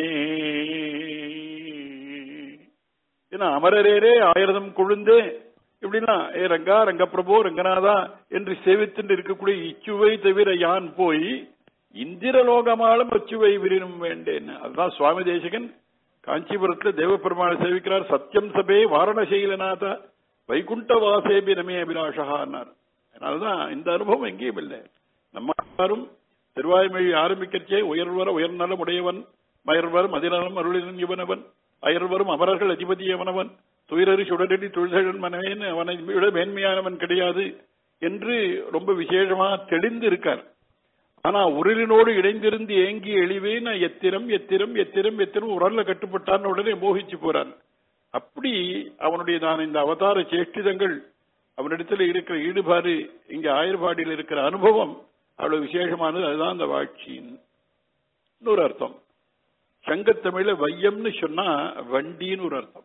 ஏன்னா அமரரேரே ஆயிரதம் கொழுந்தே இப்படின்னா ஏ ரங்கா ரங்கப்பிரபோ ரங்கநாதா என்று சேவித்து இருக்கக்கூடிய இச்சுவை தவிர யான் போய் இந்திரலோகமாலும் அச்சுவை விரினும் வேண்டேன் அதுதான் சுவாமி தேசிகன் காஞ்சிபுரத்தில் தேவபெருமானை சேவிக்கிறார் சத்தியம் சபே வாரணசைலநாதா வைகுண்ட வாசேபி ரமே அபிலாஷகான்னார் அதனாலதான் இந்த அனுபவம் எங்கேயும் இல்லை நம்ம எல்லாரும் திருவாய்மொழி ஆரம்பிக்கச்சே உயர்வர உயர்நலம் உடையவன் மயர்வர் மதிநலம் அருளின் இவனவன் அயர்வரும் அமரர்கள் அதிபதியவனவன் துயரறி சுடரடி தொழில்கள் மனவேன் அவனை விட மேன்மையானவன் கிடையாது என்று ரொம்ப விசேஷமா தெளிந்து இருக்கார் ஆனா உருளினோடு இணைந்திருந்து ஏங்கி எழிவேன் எத்திரம் எத்திரம் எத்திரம் எத்திரம் உரல்ல கட்டுப்பட்டான் உடனே மோகிச்சு போறான் அப்படி அவனுடைய நான் இந்த அவதார சேஷ்டிதங்கள் அவனிடத்தில் இருக்கிற ஈடுபாடு இங்க ஆயர்பாடியில் இருக்கிற அனுபவம் அவ்வளவு விசேஷமானது அதுதான் அந்த வாழ்ச்சியின் இன்னொரு அர்த்தம் சங்கத்தமிழ வையம்னு சொன்னா வண்டின்னு ஒரு அர்த்தம்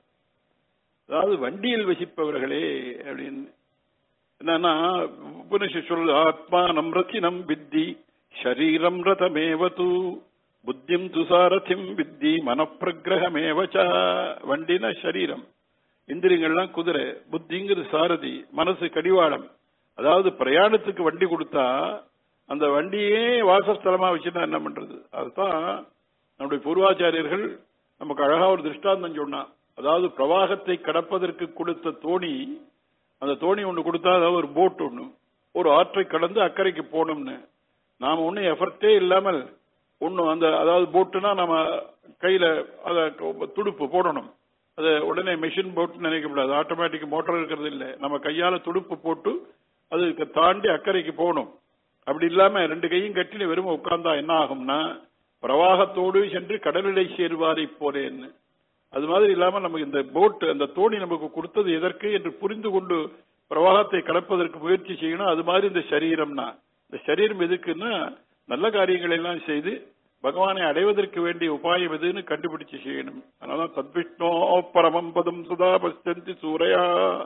அதாவது வண்டியில் வசிப்பவர்களே அப்படின்னு என்னன்னா உபனிஷ சொல் ஆத்மானம் ரத்தினம் வித்தி ஷரீரம் ரதமேவது புத்திம் துசாரதிம் வித்தி மனப்பிரகிரகமேவச்ச வண்டின சரீரம் இந்திரியங்கள்லாம் குதிரை புத்திங்கிறது சாரதி மனசு கடிவாளம் அதாவது பிரயாணத்துக்கு வண்டி கொடுத்தா அந்த வண்டியே வாசஸ்தலமா வச்சுன்னா என்ன பண்றது அதுதான் நம்முடைய பூர்வாச்சாரியர்கள் நமக்கு அழகா ஒரு திருஷ்டாந்தம் சொன்னான் அதாவது பிரவாகத்தை கடப்பதற்கு கொடுத்த தோணி அந்த தோணி ஒண்ணு கொடுத்தா அதாவது ஒரு போட் ஒண்ணு ஒரு ஆற்றை கடந்து அக்கறைக்கு போகணும்னு நாம ஒன்னும் எஃபர்ட்டே இல்லாமல் ஒன்னும் அந்த அதாவது போட்டுனா நம்ம கையில அத துடுப்பு போடணும் அது உடனே மெஷின் போட் நினைக்கப்படாது ஆட்டோமேட்டிக் மோட்டார் இருக்கிறது இல்லை நம்ம கையால துடுப்பு போட்டு அதுக்கு தாண்டி அக்கறைக்கு போகணும் அப்படி இல்லாம ரெண்டு கையும் கட்டில வெறும் உட்கார்ந்தா என்ன ஆகும்னா பிரவாகத்தோடு சென்று கடலிடை சேருவாரை போலேன்னு அது மாதிரி இல்லாம நமக்கு இந்த போட் அந்த தோணி நமக்கு கொடுத்தது எதற்கு என்று புரிந்து கொண்டு பிரவாகத்தை கடப்பதற்கு முயற்சி செய்யணும் அது மாதிரி இந்த சரீரம்னா இந்த சரீரம் எதுக்குன்னா நல்ல காரியங்களை எல்லாம் செய்து பகவானை அடைவதற்கு வேண்டிய உபாயம் எதுன்னு கண்டுபிடிச்சு செய்யணும் அதனால தத்விஷ்ணோ பரமம் பதம் சுதா பஸ்தந்தி சூரையா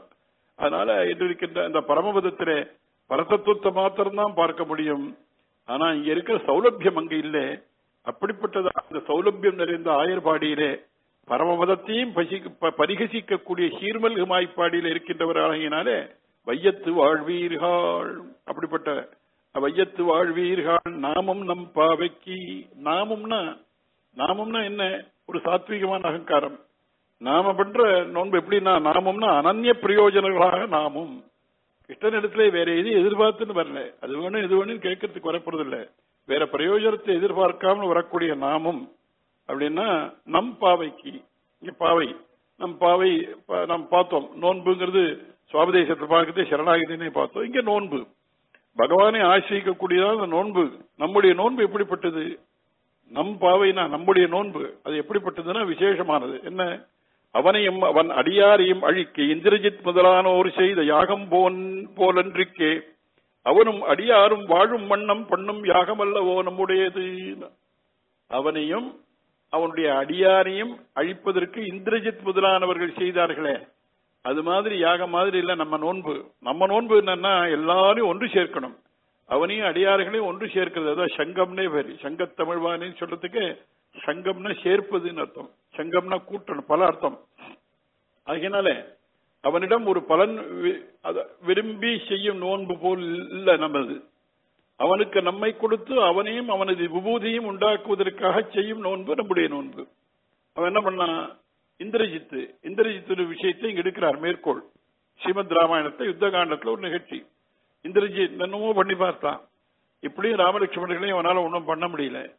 அதனால இன்று இருக்கின்ற இந்த பரமபதத்திலே பரதத்துவத்தை மாத்திரம்தான் பார்க்க முடியும் ஆனா இங்க இருக்கிற சௌலபியம் அங்க இல்லை அப்படிப்பட்டது அந்த சௌலபியம் நிறைந்த ஆயர்பாடியிலே பரமபதத்தையும் பரிகசிக்கக்கூடிய சீர்மல் ஹிமாய்ப்பாடியில் இருக்கின்றவராகினாலே வையத்து வாழ்வீர்கள் அப்படிப்பட்ட வையத்து வாழ்வீர்கள் நாமும் நம் பாவைக்கு நாமும்னா நாமும்னா என்ன ஒரு சாத்வீகமான அகங்காரம் நாம பண்ற நோன்பு எப்படின்னா நாமும்னா அனன்ய பிரயோஜனங்களாக நாமும் கிருஷ்ணனிடத்துல வேற எதையும் எதிர்பார்த்துன்னு வரல அது வேணும் இது வேணும் கேட்கறதுக்கு வரப்படுறது இல்ல வேற பிரயோஜனத்தை எதிர்பார்க்காமல் வரக்கூடிய நாமும் அப்படின்னா நம் பாவைக்கு இங்க பாவை நம் பாவை நாம் பார்த்தோம் நோன்புங்கிறது சுவாபதேசத்தில் பார்க்கறது சரணாகிதினே பார்த்தோம் இங்க நோன்பு பகவானை ஆசிரிக்கக்கூடியதான் அந்த நோன்பு நம்முடைய நோன்பு எப்படிப்பட்டது நம் பாவைனா நம்முடைய நோன்பு அது எப்படிப்பட்டதுன்னா விசேஷமானது என்ன அவனையும் அவன் அடியாரையும் அழிக்க இந்திரஜித் முதலானோர் செய்த யாகம் போன் போலன்றிக்கே அவனும் அடியாரும் வாழும் வண்ணம் பண்ணும் யாகம் அல்லவோ நம்முடையது அவனையும் அவனுடைய அடியாரையும் அழிப்பதற்கு இந்திரஜித் முதலானவர்கள் செய்தார்களே அது மாதிரி யாகம் மாதிரி இல்ல நம்ம நோன்பு நம்ம நோன்பு என்னன்னா எல்லாரையும் ஒன்று சேர்க்கணும் அவனையும் அடியார்களையும் ஒன்று சேர்க்கிறது அதான் சங்கம்னே பேரு சங்கத்தமிழ்வானின்னு சொல்றதுக்கு சங்கம்னா சேர்ப்பதுன்னு அர்த்தம் சங்கம்னா கூட்டணும் பல அர்த்தம் அதனால அவனிடம் ஒரு பலன் விரும்பி செய்யும் நோன்பு போல் இல்ல நமது அவனுக்கு நம்மை கொடுத்து அவனையும் அவனது விபூதியும் உண்டாக்குவதற்காக செய்யும் நோன்பு நம்முடைய நோன்பு அவன் என்ன பண்ணான் இந்திரஜித்து இந்திரஜித்து விஷயத்தை இங்க எடுக்கிறார் மேற்கோள் ஸ்ரீமத் ராமாயணத்தை யுத்த காண்டத்துல ஒரு நிகழ்ச்சி இந்திரஜித் என்னமோ பண்ணி பார்த்தான் இப்படியும் ராமலட்சுமணர்களையும் அவனால ஒன்றும் பண்ண முடியல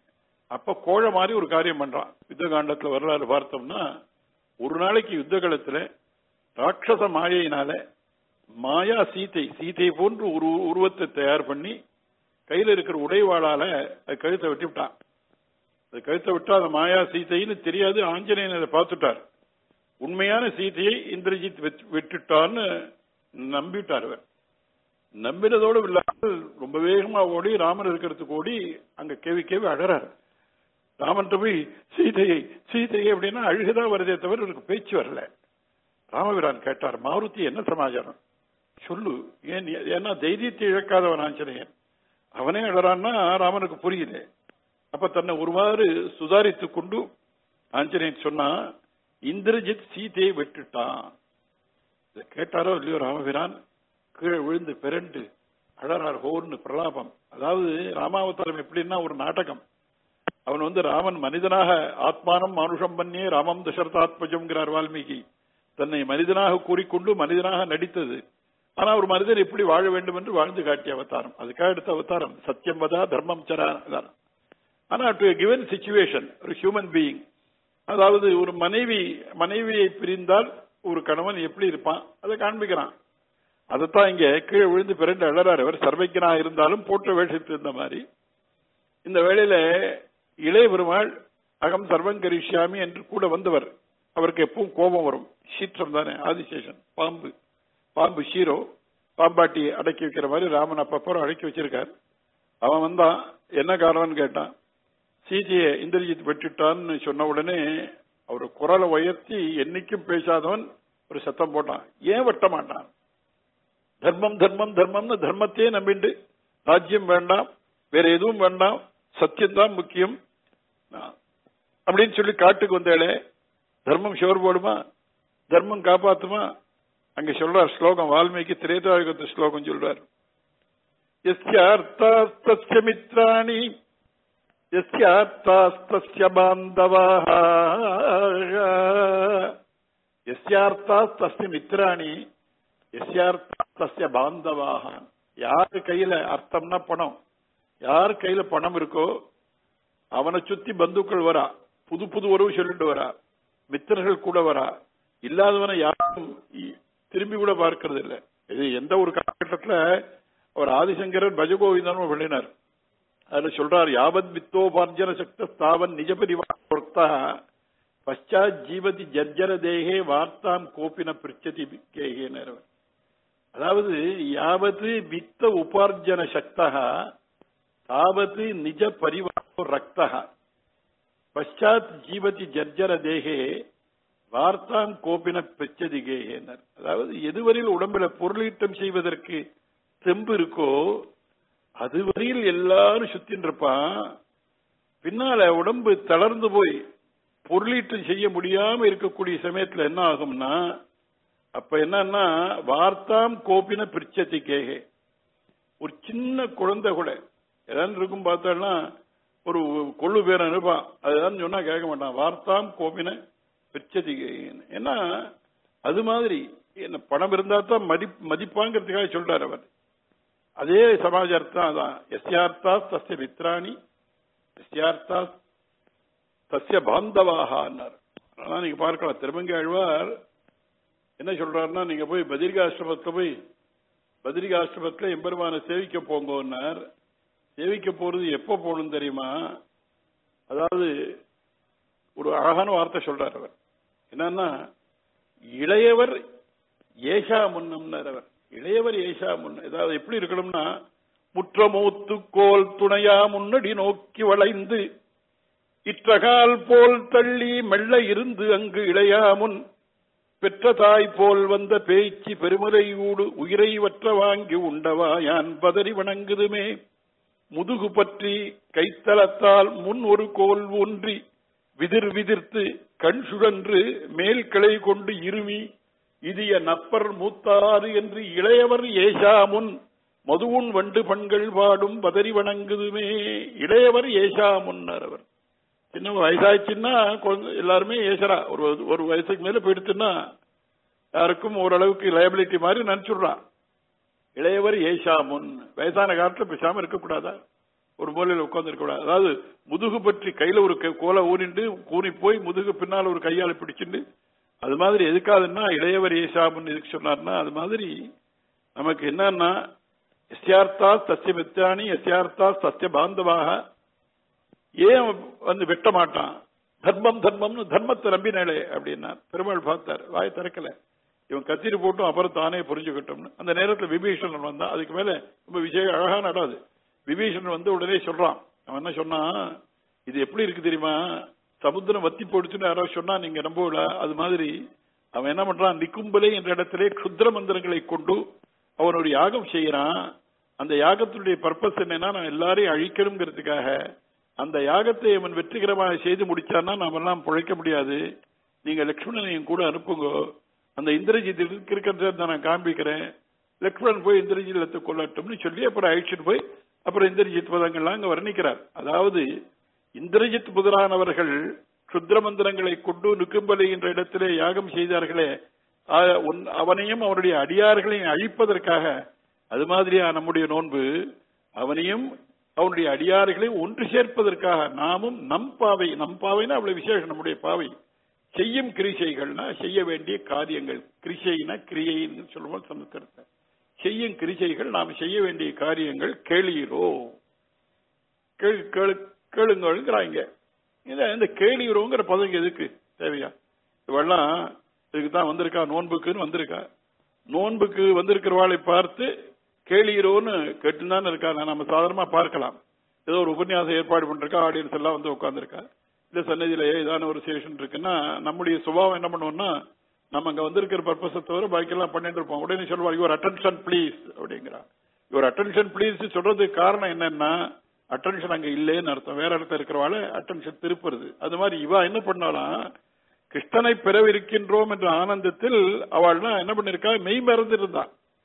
அப்ப கோழ மாதிரி ஒரு காரியம் பண்றான் யுத்த காண்டத்துல வரலாறு பார்த்தோம்னா ஒரு நாளைக்கு யுத்த காலத்துல ராட்சச மாயையினால மாயா சீதை சீதை போன்று ஒரு உருவத்தை தயார் பண்ணி கையில இருக்கிற உடைவாளால அது கழுத்தை வெட்டி விட்டான் அது கழுத்தை விட்டா அந்த மாயா சீதைன்னு தெரியாது ஆஞ்சநேயன் அதை பார்த்துட்டார் உண்மையான சீதையை இந்திரஜித் வெட்- விட்டுட்டான்னு நம்பிட்டார் அவர் நம்பினதோடு இல்லாமல் ரொம்ப வேகமா ஓடி ராமன் இருக்கிறதுக்கு ஓடி அங்க கேவி கேவி அழறாரு ராமன் போய் சீதையை சீதையை அப்படின்னா அழுகுதான் வருதே தவிர இவருக்கு பேச்சு வரல ராமபிரான் கேட்டார் மாருதி என்ன சமாச்சாரம் சொல்லு ஏன் நீ- ஏன்னா தைரியத்தை இழக்காதவன் ஆஞ்சநேயன் அவனே அழறான்னா ராமனுக்கு புரியல அப்ப தன்னை ஒருவாறு சுதாரித்துக் கொண்டு ஆஞ்சநேயன் சொன்னா இந்திரஜித் சீதையை விட்டுட்டான் இதை கேட்டாரோ இல்லையோ ராமபிரான் கீழே விழுந்து பிறண்டு அழறார் ஹோர்னு பிரலாபம் அதாவது ராமாவதாரம் எப்படின்னா ஒரு நாடகம் அவன் வந்து ராமன் மனிதனாக ஆத்மானம் மானுஷம் பண்ணியே ராமம் தசரதாத்மஜம்ங்கிறார் வால்மீகி தன்னை மனிதனாக கூறிக்கொண்டு மனிதனாக நடித்தது ஆனா ஒரு மனிதன் எப்படி வாழ வேண்டும் என்று வாழ்ந்து காட்டிய அவதாரம் அதுக்காக எடுத்த அவதாரம் சத்தியம் வதா தர்மம் சரா அதான். ஆனா டு கிவன் சிச்சுவேஷன் ஒரு ஹியூமன் பீயிங் அதாவது ஒரு மனைவி மனைவியை பிரிந்தால் ஒரு கணவன் எப்படி இருப்பான் அதை காண்பிக்கிறான் அதைத்தான் இங்க கீழே விழுந்து பிறண்டு அழறார் அவர் சர்வைக்கனா இருந்தாலும் போட்ட வேஷத்து இருந்த மாதிரி இந்த வேளையில இளைய பெருமாள் அகம் சர்வங்கரிஷ்யாமி என்று கூட வந்தவர் அவருக்கு எப்பவும் கோபம் வரும் சீற்றம் தானே ஆதிசேஷன் பாம்பு பாம்பு ஷீரோ பாம்பாட்டி அடக்கி வைக்கிற மாதிரி ராமன் அப்பப்போ அடக்கி வச்சிருக்கார் அவன் வந்தான் என்ன காரணம்னு கேட்டான் சீதையை இந்திரஜித் வெட்டிட்டான்னு சொன்ன உடனே அவர் குரலை உயர்த்தி என்னைக்கும் பேசாதவன் ஒரு சத்தம் போட்டான் ஏன் வெட்ட மாட்டான் தர்மம் தர்மம் தர்மம்னு தர்மத்தையே நம்பிண்டு ராஜ்யம் வேண்டாம் வேற எதுவும் வேண்டாம் சத்தியம்தான் முக்கியம் அப்படின்னு சொல்லி காட்டுக்கு வந்தாலே தர்மம் ஷோர் போடுமா தர்மம் காப்பாத்துமா அங்க சொல்றார் ஸ்லோகம் வால்மீகி திரேதாயுகத்து ஸ்லோகம் சொல்றார் எஸ்யார்த்தாஸ்தஸ்ய மித்ராணி எஸ்யார்த்தாஸ்தஸ்ய பாந்தவாः எஸ்யார்த்தாஸ்தஸ்ய மித்ராணி எஸ்யார்த்தாஸ்தஸ்ய பாந்தவாக யாரு கையில அர்த்தம்னா பணம் யார் கையில பணம் இருக்கோ அவனை சுத்தி பந்துக்கள் வரா புது புது உறவு சொல்லிட்டு வரா மித்திரர்கள் கூட வரா இல்லாதவனை யாரும் இ- திரும்பி கூட பார்க்கறது இல்ல இது எந்த ஒரு காலகட்டத்துல அவர் ஆதிசங்கரர் பஜகோவிந்தனும் விளையினார் அதுல சொல்றார் யாவத் வித்தோபார்ஜன சக்த ஸ்தாவன் நிஜ பரிவார்த்தா பశ్చాத் ஜீவதி ஜர்ஜர தேகே வார்த்தாம் கோபின பிரிச்சதி கேகே நேரவன் அதாவது யாவது வித்த உபார்ஜன சக்தா தாவத் நிஜ பரிவாரோ ரக்தா பశ్చాத் ஜீவதி ஜர்ஜர தேகே வார்த்தாம் கோபின பிச்சதி கேகேனர் அதாவது எதுவரையில் உடம்புல பொருளீட்டம் செய்வதற்கு தெம்பு இருக்கோ அதுவரையில் எல்லாரும் சுத்தின்னு இருப்பான் பின்னால உடம்பு தளர்ந்து போய் பொருளீட்டம் செய்ய முடியாம இருக்கக்கூடிய சமயத்துல என்ன ஆகும்னா அப்ப என்னன்னா வார்த்தாம் கோபின பிரிச்சதி கேகே ஒரு சின்ன குழந்தை கூட ஏதாவது இருக்கும் பார்த்தோம்னா ஒரு கொள்ளு பேரன் இருப்பான் அதுதான் சொன்னா கேட்க மாட்டான் வார்த்தாம் கோபின பிரிச்சதி கேகேன்னு ஏன்னா அது மாதிரி என்ன பணம் இருந்தா தான் மதி மதிப்பாங்கிறதுக்காக சொல்றாரு அவர் அதே சமாச்சாரத்தான் அதான் எஸ்யார்த்தா தஸ்ய மித்ராணி எஸ்யார்த்தா தஸ்ய பாந்தவாகன்னார் அதான் நீங்க பார்க்கலாம் திருமங்கை ஆழ்வார் என்ன சொல்றாருன்னா நீங்க போய் பத்ரிகாசிரமத்துல போய் பத்ரிகாசிரமத்துல எம்பெருமானை சேவிக்க போங்கன்னார் சேவிக்க போறது எப்ப போகணும் தெரியுமா அதாவது ஒரு அழகான வார்த்தை சொல்றார் அவர் என்னன்னா இளையவர் ஏஷா முன்னம்னார் அவர் இளையவர் ஏஷா முன்ன அதாவது எப்படி இருக்கணும்னா முற்றமூத்து கோல் துணையா முன்னடி நோக்கி வளைந்து இற்றகால் போல் தள்ளி மெல்ல இருந்து அங்கு இளையா முன் பெற்ற தாய் போல் வந்த பேச்சு பெருமலையூடு உயிரை வற்ற வாங்கி உண்டவா யான் பதறி வணங்குதுமே முதுகு பற்றி கைத்தலத்தால் முன் ஒரு கோல் ஊன்றி விதிர் விதிர்த்து கண் சுழன்று மேல் கிளை கொண்டு இருமி இதிய நப்பர் மூத்தாறு என்று இளையவர் ஏஷா முன் மதுவுன் வண்டு பண்கள் பாடும் பதறி வணங்குதுமே இளையவர் ஏஷா முன்னர் அவர் சின்ன வயசாச்சுன்னா குழந்தை எல்லாருமே ஏசரா ஒரு ஒரு வயசுக்கு மேல போயிடுச்சுன்னா யாருக்கும் ஓரளவுக்கு லயபிலிட்டி மாதிரி நினைச்சுடுறான் இளையவர் ஏஷா முன் வயசான காலத்துல பேசாம இருக்கக்கூடாதா ஒரு மூலையில உட்கார்ந்து கூடாது அதாவது முதுகு பற்றி கையில ஒரு க- கோலை ஊனிண்டு கூனி போய் முதுகு பின்னால ஒரு கையால பிடிச்சிண்டு அது மாதிரி எதுக்காதுன்னா இளையவர் ஏசாபுன்னு எதுக்கு சொன்னார்னா அது மாதிரி நமக்கு என்னன்னா எஸ்யார்த்தா சத்திய மித்தானி எஸ்யார்த்தா சத்திய பாந்தவாக ஏன் வந்து வெட்ட மாட்டான் தர்மம் தர்மம்னு தர்மத்தை நம்பினாலே அப்படின்னா பெருமாள் பார்த்தார் வாய் திறக்கல இவன் கத்திரி போட்டும் அப்புறம் தானே புரிஞ்சுக்கிட்டோம்னு அந்த நேரத்துல விபீஷணன் வந்தான் அதுக்கு மேல ரொம்ப விஜய அழகா நடாது விபீஷணன் வந்து உடனே சொல்றான் அவன் என்ன சொன்னான் இது எப்படி இருக்கு தெரியுமா சமுத்திரம் வத்தி போடுச்சுன்னு யாரோ சொன்னா நீங்க நம்பல அது மாதிரி அவன் என்ன பண்றான் நிக்கும்பலே என்ற இடத்திலே க்ஷுத்ர மந்திரங்களை கொண்டு அவன் ஒரு யாகம் செய்யறான் அந்த யாகத்தினுடைய பர்பஸ் என்னன்னா நான் எல்லாரையும் அழிக்கணுங்கிறதுக்காக அந்த யாகத்தை அவன் வெற்றிகரமாக செய்து முடிச்சான்னா நாம எல்லாம் பிழைக்க முடியாது நீங்க லக்ஷ்மணனையும் கூட அனுப்புங்க அந்த இந்திரஜித் இருக்கிறத நான் காண்பிக்கிறேன் லக்ஷ்மணன் போய் இந்திரஜித்தை கொள்ளட்டும்னு சொல்லி அப்புறம் அழிச்சிட்டு போய் அப்புறம் இந்திரஜித் பதங்கள்லாம் அங்க வர்ணிக்கிறார் அதாவது இந்திரஜித் முதலானவர்கள் க்ஷுத்ர மந்திரங்களை கொண்டு நுக்கும்பலை என்ற இடத்திலே யாகம் செய்தார்களே ஆ, உன்- அவனையும் அவனுடைய அடியார்களையும் அழிப்பதற்காக அது மாதிரியா நம்முடைய நோன்பு அவனையும் அவனுடைய அடியார்களையும் ஒன்று சேர்ப்பதற்காக நாமும் நம் பாவை நம் பாவைன்னா அவ்வளவு விசேஷம் நம்முடைய பாவை செய்யும் கிரிசைகள்னா செய்ய வேண்டிய காரியங்கள் கிரிசைனா கிரியைன்னு சொல்லுவோம் சமஸ்கிருதத்தை செய்யும் கிரிசைகள் நாம் செய்ய வேண்டிய காரியங்கள் கேளீரோ கேளு கேளு கேளுங்கள்ங்கிறாங்க இத இந்த கேளீரோங்கிற பதம் இங்க எதுக்கு தேவையா இவெல்லாம் இதுக்கு தான் வந்திருக்கா நோன்புக்குன்னு வந்திருக்கா நோன்புக்கு வந்திருக்கிறவாளை பார்த்து கேளீரோன்னு கேட்டுதான் இருக்கா நம்ம சாதாரணமா பார்க்கலாம் ஏதோ ஒரு உபன்யாசம் ஏற்பாடு பண்ணிருக்கா ஆடியன்ஸ் எல்லாம் வந்து உட்கார்ந்துருக்கா இல்ல சன்னதியில ஏதான ஒரு சேஷன் இருக்குன்னா நம்முடைய சுபாவம் என்ன பண்ணுவோம்னா நம்ம அங்க வந்திருக்கிற பர்பஸை தவிர பாக்கியெல்லாம் பண்ணிட்டு இருப்போம் உடனே சொல்லுவா யுவர் அட்டென்ஷன் ப்ளீஸ் அப்படிங்கிறா யுவர் அட்டென்ஷன் ப்ளீஸ் சொல்றதுக்கு காரணம் என்னன்னா அட்டென்ஷன் அங்க இல்லைன்னு அர்த்தம் வேற இடத்துல இருக்கிறவாள் அட்டென்ஷன் திருப்புறது அது மாதிரி இவா என்ன பண்ணாலாம் கிருஷ்ணனை பெறவிருக்கின்றோம் என்ற ஆனந்தத்தில் அவள்னா என்ன பண்ணிருக்கா மெய் மறந்திருந்தா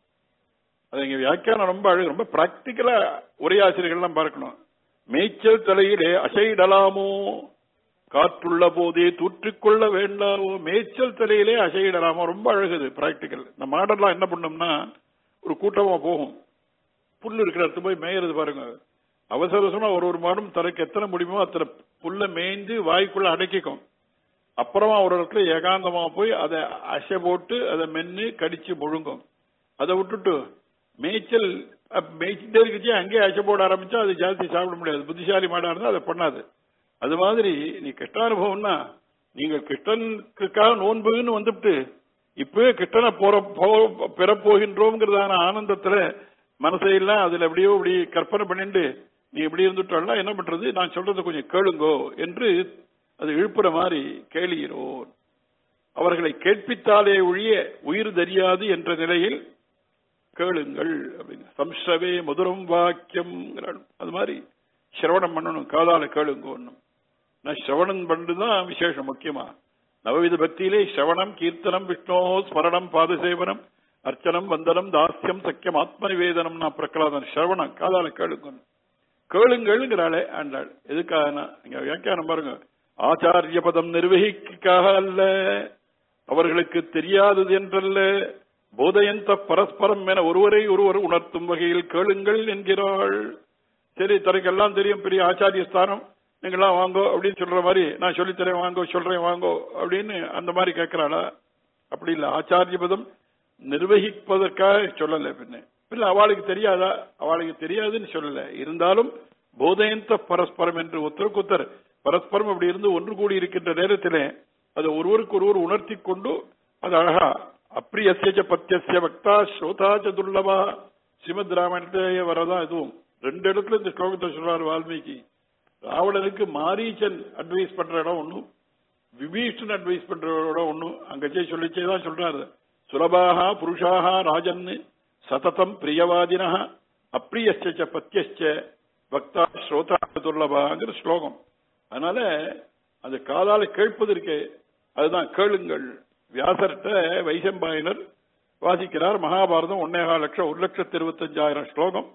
அது இங்க வியாக்கியானம் ரொம்ப அழகு ரொம்ப பிராக்டிக்கலா உரையாசிரியர்கள்லாம் பார்க்கணும் மேய்ச்சல் தலையிலே அசைடலாமோ காற்றுள்ள போதே தூற்றிக்கொள்ள வேண்டாமோ மேய்ச்சல் தலையிலே அசையிடலாமோ ரொம்ப அழகுது பிராக்டிக்கல் இந்த மாடெல்லாம் என்ன பண்ணோம்னா ஒரு கூட்டமா போகும் புல் இருக்கிற இடத்துல போய் மேயறது பாருங்க அவசர அவசரமா ஒரு ஒரு மாடும் தனக்கு எத்தனை முடியுமோ அத்தனை புல்ல மேய்ந்து வாய்க்குள்ள அடக்கிக்கும் அப்புறமா ஒரு இடத்துல ஏகாந்தமா போய் அதை அசை போட்டு அதை மென்னு கடிச்சு முழுங்கும் அதை விட்டுட்டு மேய்ச்சல் அப் மேய்ச்சிட்டே இருக்குச்சு அங்கேயே அசை போட ஆரம்பிச்சா அது ஜாஸ்தி சாப்பிட முடியாது புத்திசாலி மாடா இருந்தா அதை பண்ணாது அது மாதிரி நீ கிருஷ்ணானுபவம்னா நீங்க கிருஷ்ணனுக்காக நோன்புன்னு வந்துட்டு இப்பவே கிருஷ்ணனை போற போ- பெறப் போகின்றோங்கிறதான ஆனந்தத்துல மனசையெல்லாம் அதுல எப்படியோ இப்படி கற்பனை பண்ணிட்டு நீ இப்படி இருந்துட்டோம்னா என்ன பண்றது நான் சொல்றதை கொஞ்சம் கேளுங்கோ என்று அது இழுப்புற மாதிரி கேளுகிறோம் அவர்களை கேட்பித்தாலே ஒழிய உயிர் தெரியாது என்ற நிலையில் கேளுங்கள் அப்படின்னு சம்ஸ்ரவே மதுரம் வாக்கியம் அது மாதிரி சிரவணம் பண்ணணும் காதால கேளுங்க நான் சிரவணம் பண்ணுதான் விசேஷம் முக்கியமா நவவித பக்தியிலே சிரவணம் கீர்த்தனம் விஷ்ணோ ஸ்மரணம் பாதசேவனம் அர்ச்சனம் வந்தனம் தாஸ்யம் சக்கியம் ஆத்ம நிவேதனம்னா பிரகலாதன் சிரவணம் காதால கேளுங்க கேளுங்கள்ங்கிறாளே ஆண்டாள் எதுக்காகனா இங்க வியாக்கியானம் பாருங்க ஆச்சாரிய பதம் நிர்வகிக்காக அல்ல அவர்களுக்கு தெரியாதது என்றல்ல போதையந்த பரஸ்பரம் என ஒருவரை ஒருவர் உணர்த்தும் வகையில் கேளுங்கள் என்கிறாள் சரி தனக்கெல்லாம் தெரியும் பெரிய ஆச்சாரிய ஸ்தானம் நீங்களாம் வாங்கோ அப்படின்னு சொல்ற மாதிரி நான் சொல்லித்தரேன் வாங்கோ சொல்றேன் வாங்கோ அப்படின்னு அந்த மாதிரி கேட்கிறாளா அப்படி இல்ல ஆச்சாரிய பதம் நிர்வகிப்பதற்காக சொல்லல பின்ன இல்ல அவளுக்கு தெரியாதா அவளுக்கு தெரியாதுன்னு சொல்லல இருந்தாலும் போதையந்த பரஸ்பரம் என்று ஒருத்தருக்கு ஒருத்தர் பரஸ்பரம் அப்படி இருந்து ஒன்று கூடி இருக்கின்ற நேரத்திலே அதை ஒருவருக்கு ஒருவர் உணர்த்தி கொண்டு அது அழகா அப்பிரியசிய பத்தியசிய பக்தா ஸ்ரோதா சதுர்லபா ஸ்ரீமத் ராமாயணத்திலேயே வரதான் இதுவும் ரெண்டு இடத்துல இந்த ஸ்லோகத்தை சொல்றாரு வால்மீகி ராவணனுக்கு மாரீச்சன் அட்வைஸ் பண்ற இடம் ஒண்ணும் விபீஷன் அட்வைஸ் பண்ற இடம் ஒண்ணும் அங்கச்சே சொல்லிச்சே தான் சொல்றாரு சுலபாக புருஷாக ராஜன் சததம் பிரியவாதினா அப்பிரியஸ்ச பத்தியஸ்ச பக்தா ஸ்ரோதா துர்லபாங்கிற ஸ்லோகம் அதனால அது காதால கேட்பது இருக்கே அதுதான் கேளுங்கள் வியாசர்கிட்ட வைசம்பாயனர் வாசிக்கிறார் மகாபாரதம் ஒன்னேகால் லட்சம் ஒரு லட்சத்தி இருபத்தஞ்சாயிரம் ஸ்லோகம்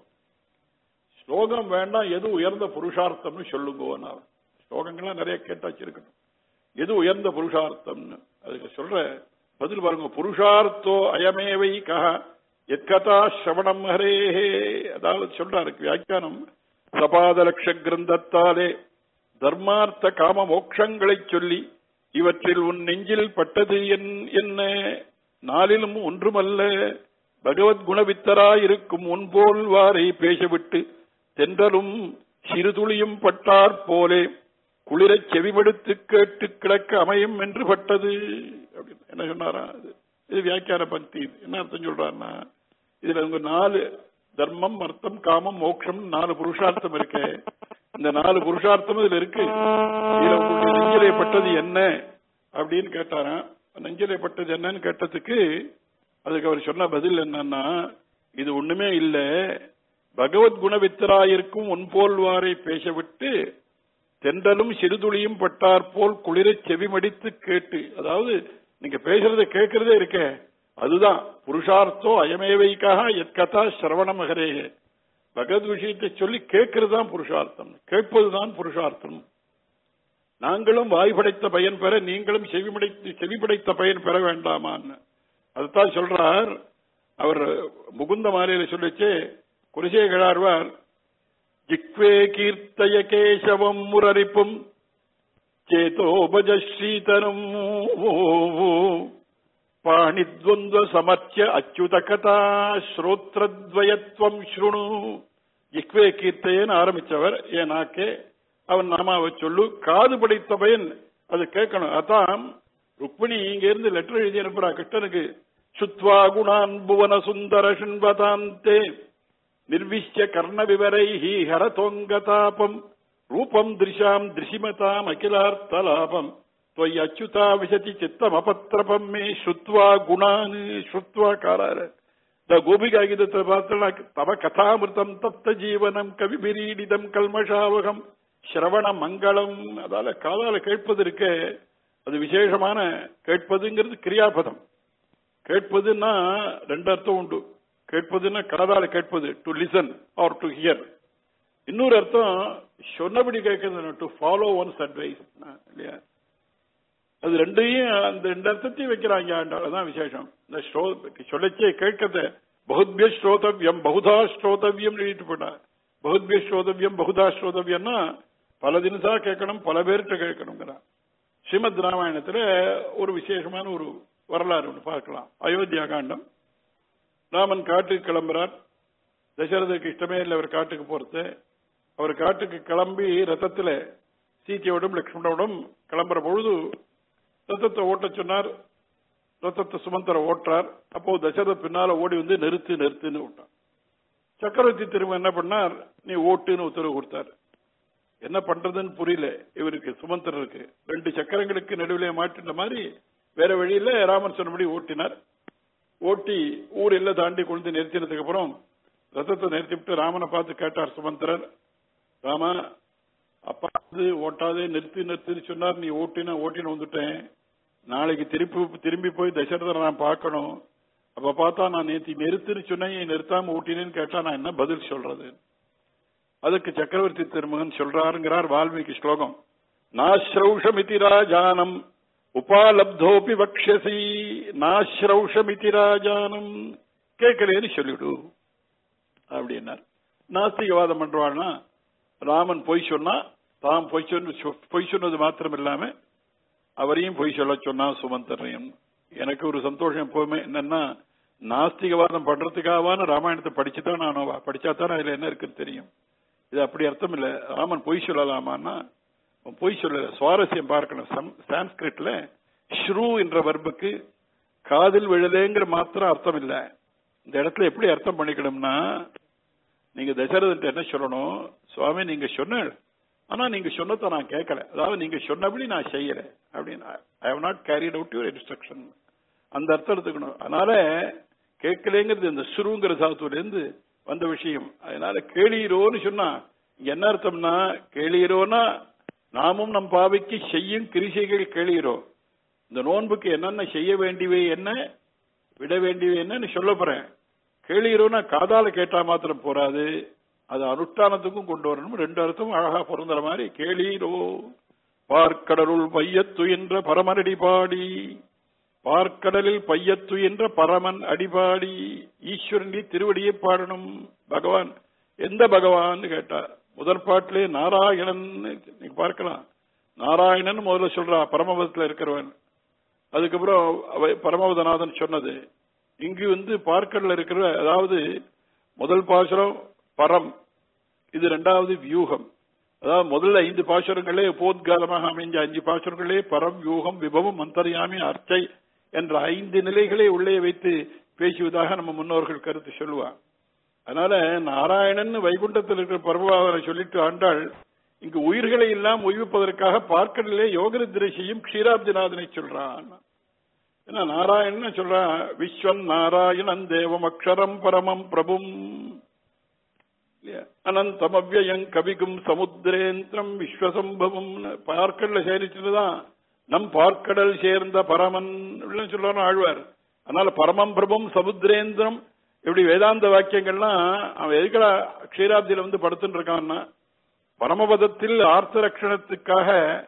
ஸ்லோகம் வேண்டாம் எது உயர்ந்த புருஷார்த்தம்னு சொல்லுங்கோன்னா ஸ்லோகங்கள்லாம் நிறைய கேட்டு வச்சிருக்கணும் எது உயர்ந்த புருஷார்த்தம்னு அதுக்கு சொல்ற பதில் பாருங்க புருஷார்த்தோ அயமேவை கஹ எத்கதா சிரவணம் ஹரேஹே அதாவது சொல்றாரு வியாக்கியானம் சபாதலக்ஷ கிரந்தத்தாலே தர்மார்த்த காம மோட்சங்களைச் சொல்லி இவற்றில் உன் நெஞ்சில் பட்டது என்- என்ன நாளிலும் ஒன்றுமல்ல பகவத் குணவித்தராயிருக்கும் முன்போல் வாரை பேசவிட்டு தென்றலும் சிறுதுளியும் பட்டாற் போலே குளிரச் செவிமடுத்து கேட்டு கிடக்க அமையும் என்று பட்டது அப்படின்னு என்ன சொன்னாரா இது இது வியாக்கியான பக்தி இது. என்ன அர்த்தம் சொல்றாருன்னா இதுல உங்க நாலு தர்மம் அர்த்தம் காமம் மோட்சம் நாலு புருஷார்த்தம் இருக்கு இந்த நாலு புருஷார்த்தம் இதுல இருக்கு இதுல உங்களுடைய நெஞ்சிலே பட்டது என்ன அப்படின்னு கேட்டாராம் நெஞ்சிலே பட்டது என்னன்னு கேட்டதுக்கு அதுக்கு அவர் சொன்ன பதில் என்னன்னா இது ஒண்ணுமே இல்ல பகவத் குணவித்தராயிருக்கும் உன்போல்வாரை பேசவிட்டு தென்றலும் சிறுதுளியும் பட்டார் போல் குளிரச் செவிமடித்து கேட்டு அதாவது நீங்க பேசுறத கேட்கறதே இருக்க அதுதான் புருஷார்த்தோ அயமேவைக்காக எத்கதா சிரவணமகரே பகவத் விஷயத்தை சொல்லி கேட்கறது தான் புருஷார்த்தம் கேட்பதுதான் புருஷார்த்தம் நாங்களும் வாய் படைத்த பயன் பெற நீங்களும் செவிமடைத்து செவிப்படைத்த பயன் பெற வேண்டாமான்னு அதுதான் சொல்றார் அவர் முகுந்த மாலையில சொல்லிச்சு குலசேகரார்வார் ஜிக்வே கீர்த்தய கேசவம் முரரிப்பும் சேதோபஜ ஸ்ரீதனும் பாணித்வந்த சமர்ச்சிய அச்சுத கதா ஸ்ரோத்ரத்வயத்வம் ஸ்ருணு ஜிக்வே கீர்த்தையன்னு ஆரம்பிச்சவர் என் நாக்கே அவன் நாமாவை சொல்லு காது படைத்த பயன் அது கேட்கணும் அதான் ருக்மிணி இங்க இருந்து லெட்டர் எழுதி அனுப்புறா கிருஷ்ணனுக்கு சுத்வா குணான் புவன சுந்தர சுண்பதாந்தே நிர்விஷ்ய கர்ண விவரைஹி ஹரதோங்கதாபம் ரூபம் திருஷாம் திருஷிமதாம் அகிலார்த்தலாபம் त्वयि अच्युता विशति चित्तमपत्रपम मे श्रुत्वा गुणान् श्रुत्वा कारार த கோபிகா கீதத்தை பார்த்தா தவ கதாமிருதம் தப்த ஜீவனம் கவிபிரீடிதம் கல்மஷாவகம் சிரவண மங்களம் அதால காதால கேட்பது இருக்க அது விசேஷமான கேட்பதுங்கிறது கிரியாபதம் கேட்பதுன்னா ரெண்டு அர்த்தம் உண்டு கேட்பதுன்னா காதால கேட்பது to listen or to hear இன்னொரு அர்த்தம் சொன்னபடி கேட்கறது டு ஃபாலோ ஒன்ஸ் அட்வைஸ் இல்லையா அது ரெண்டையும் அந்த ரெண்டு அர்த்தத்தையும் வைக்கிறாங்க ஆண்டாள் அதான் விசேஷம் இந்த ஸ்ரோ சொல்லச்சே கேட்கறத பகுத்பிய ஸ்ரோதவியம் பகுதா ஸ்ரோதவியம் எழுதிட்டு போட்டார் பகுத்பிய ஸ்ரோதவியம் பகுதா ஸ்ரோதவியம்னா பல தினசா கேட்கணும் பல பேர்கிட்ட கேட்கணுங்கிறான் ஸ்ரீமத் ராமாயணத்துல ஒரு விசேஷமான ஒரு வரலாறு ஒன்று பார்க்கலாம் அயோத்தியா காண்டம் ராமன் காட்டுக்கு கிளம்புறார் தசரதற்கு இஷ்டமே இல்லை அவர் காட்டுக்கு போறது அவர் காட்டுக்கு கிளம்பி ரத்தத்துல சீத்தையோடும் லக்ஷ்மணோடும் கிளம்புற பொழுது ரத்தத்தை ஓட்ட சொன்னார் ரத்தத்தை சுமந்தர ஓட்டுறார் அப்போ தசரத பின்னால ஓடி வந்து நிறுத்து நிறுத்துன்னு விட்டான் சக்கரவர்த்தி திரும்ப என்ன பண்ணார் நீ ஓட்டுன்னு உத்தரவு கொடுத்தார் என்ன பண்றதுன்னு புரியல இவருக்கு சுமந்தருக்கு ரெண்டு சக்கரங்களுக்கு நடுவிலே மாட்டின மாதிரி வேற வழியில ராமன் சொன்னபடி ஓட்டினார் ஓட்டி ஊர் எல்லாம் தாண்டி கொண்டு நிறுத்தினதுக்கு அப்புறம் ரத்தத்தை நிறுத்திவிட்டு ராமனை பார்த்து கேட்டார் சுமந்திரர் ராமா அப்பா வந்து ஓட்டாதே நிறுத்தி நிறுத்தின்னு சொன்னார் நீ ஓட்டினா ஓட்டின்னு வந்துட்டேன் நாளைக்கு திருப்பி திரும்பி போய் தசரதரை நான் பார்க்கணும் அப்ப பார்த்தா நான் நேத்தி நிறுத்துன்னு சொன்னேன் ஏன் நிறுத்தாம ஓட்டினேன்னு கேட்டா நான் என்ன பதில் சொல்றது அதுக்கு சக்கரவர்த்தி திருமகன் சொல்றாருங்கிறார் வால்மீகி ஸ்லோகம் நாஸ்ரௌஷமிதி ராஜானம் உபாலப்தோபி வக்ஷசி நாஸ்ரௌஷமிதி ராஜானம் கேட்கலேன்னு சொல்லிவிடு அப்படின்னார் நாஸ்திகவாதம் பண்றான்னா ராமன் பொய் சொன்னா தாம் பொய் சொன்ன பொய் சொன்னது மாத்திரம் இல்லாம அவரையும் பொய் சொல்ல சொன்னா சுமந்தரையும் எனக்கு ஒரு சந்தோஷம் எப்பவுமே என்னன்னா நாஸ்திகவாதம் பண்றதுக்காவான ராமாயணத்தை படிச்சுதான் நான் படிச்சா தான் அதுல என்ன இருக்குன்னு தெரியும் இது அப்படி அர்த்தம் இல்ல ராமன் பொய் சொல்லலாமான்னா அவன் பொய் சொல்லல சுவாரஸ்யம் பார்க்கணும் சம்- சான்ஸ்கிரிட்ல ஸ்ரூ என்ற வர்புக்கு காதில் விழலேங்கிற மாத்திரம் அர்த்தம் இல்ல இந்த இடத்துல எப்படி அர்த்தம் பண்ணிக்கணும்னா நீங்க தசரதன் என்ன சொல்லணும் சுவாமி நீங்க சொன்ன ஆனா நீங்க சொன்னதை நான் கேட்கல அதாவது நீங்க சொன்னபடி நான் செய்யல அப்படின்னு I have not carried out your instruction அந்த அர்த்தம் எடுத்துக்கணும் அதனால கேட்கலேங்கிறது இந்த சுருங்கிற சாத்துவல இருந்து வந்த விஷயம் அதனால கேளீரோன்னு சொன்னா இங்க என்ன அர்த்தம்னா கேளீரோனா நாமும் நம் பாவைக்கு செய்யும் கிரிசைகள் கேளீரோ இந்த நோன்புக்கு என்னென்ன செய்ய வேண்டியவை என்ன விட வேண்டியவை என்னன்னு சொல்ல போறேன் கேளீரோனா காதால கேட்டா மாத்திரம் போறாது அது அனுஷ்டானத்துக்கும் கொண்டு வரணும் ரெண்டு அர்த்தமும் அழகா பொருந்துற மாதிரி கேளீரோ பார்க்கடலுள் பையத்துயின்ற பரமன் அடிபாடி பார்க்கடலில் பையத்துயின்ற பரமன் அடிபாடி ஈஸ்வரன் திருவடியை பாடணும் பகவான் எந்த பகவான் கேட்டார் முதல் பாட்டிலே நாராயணன் நீங்க பார்க்கலாம் நாராயணன் முதல்ல சொல்றா பரமபதத்துல இருக்கிறவன் அதுக்கப்புறம் அவ- பரமபதநாதன் சொன்னது இங்கு வந்து பார்க்கடல இருக்கிற அதாவது முதல் பாசுரம் பரம் இது ரெண்டாவது வியூகம் அதாவது முதல்ல ஐந்து பாசுரங்களே போத்காலமாக அமைஞ்ச அஞ்சு பாசுரங்களே பரம் வியூகம் விபவம் அந்தர்யாமி அர்ச்சை என்ற ஐந்து நிலைகளை உள்ளே வைத்து பேசுவதாக நம்ம முன்னோர்கள் கருத்து சொல்லுவார் அதனால நாராயணன் வைகுண்டத்தில் இருக்கிற பரமபாவனை சொல்லிட்டு ஆண்டாள் இங்கு உயிர்களை எல்லாம் உய்விப்பதற்காக பார்க்கடலே யோகநிதிரை செய்யும் க்ஷீராப்திநாதனை சொல்றான் ஏன்னா நாராயணன் சொல்றான் விஸ்வன் நாராயணன் தேவம் அக்ஷரம் பரமம் பிரபும் இல்லையா? அனந்தமவ்யயம் கவிகும் சமுத்திரேந்திரம் விஸ்வசம்பவம் பார்க்கடல சேரிச்சுட்டுதான் நம் பார்க்கடல் சேர்ந்த பரமன் இப்படிலாம் சொல்றாரு ஆழ்வார் அதனால பரமம் பிரபும் சமுத்திரேந்திரம் இப்படி வேதாந்த வாக்கியங்கள்லாம் அவன் எதுக்கடா க்ஷீராப்தியில வந்து படுத்துட்டு இருக்கான்னா பரமபதத்தில் ஆர்த்த ரட்சணத்துக்காக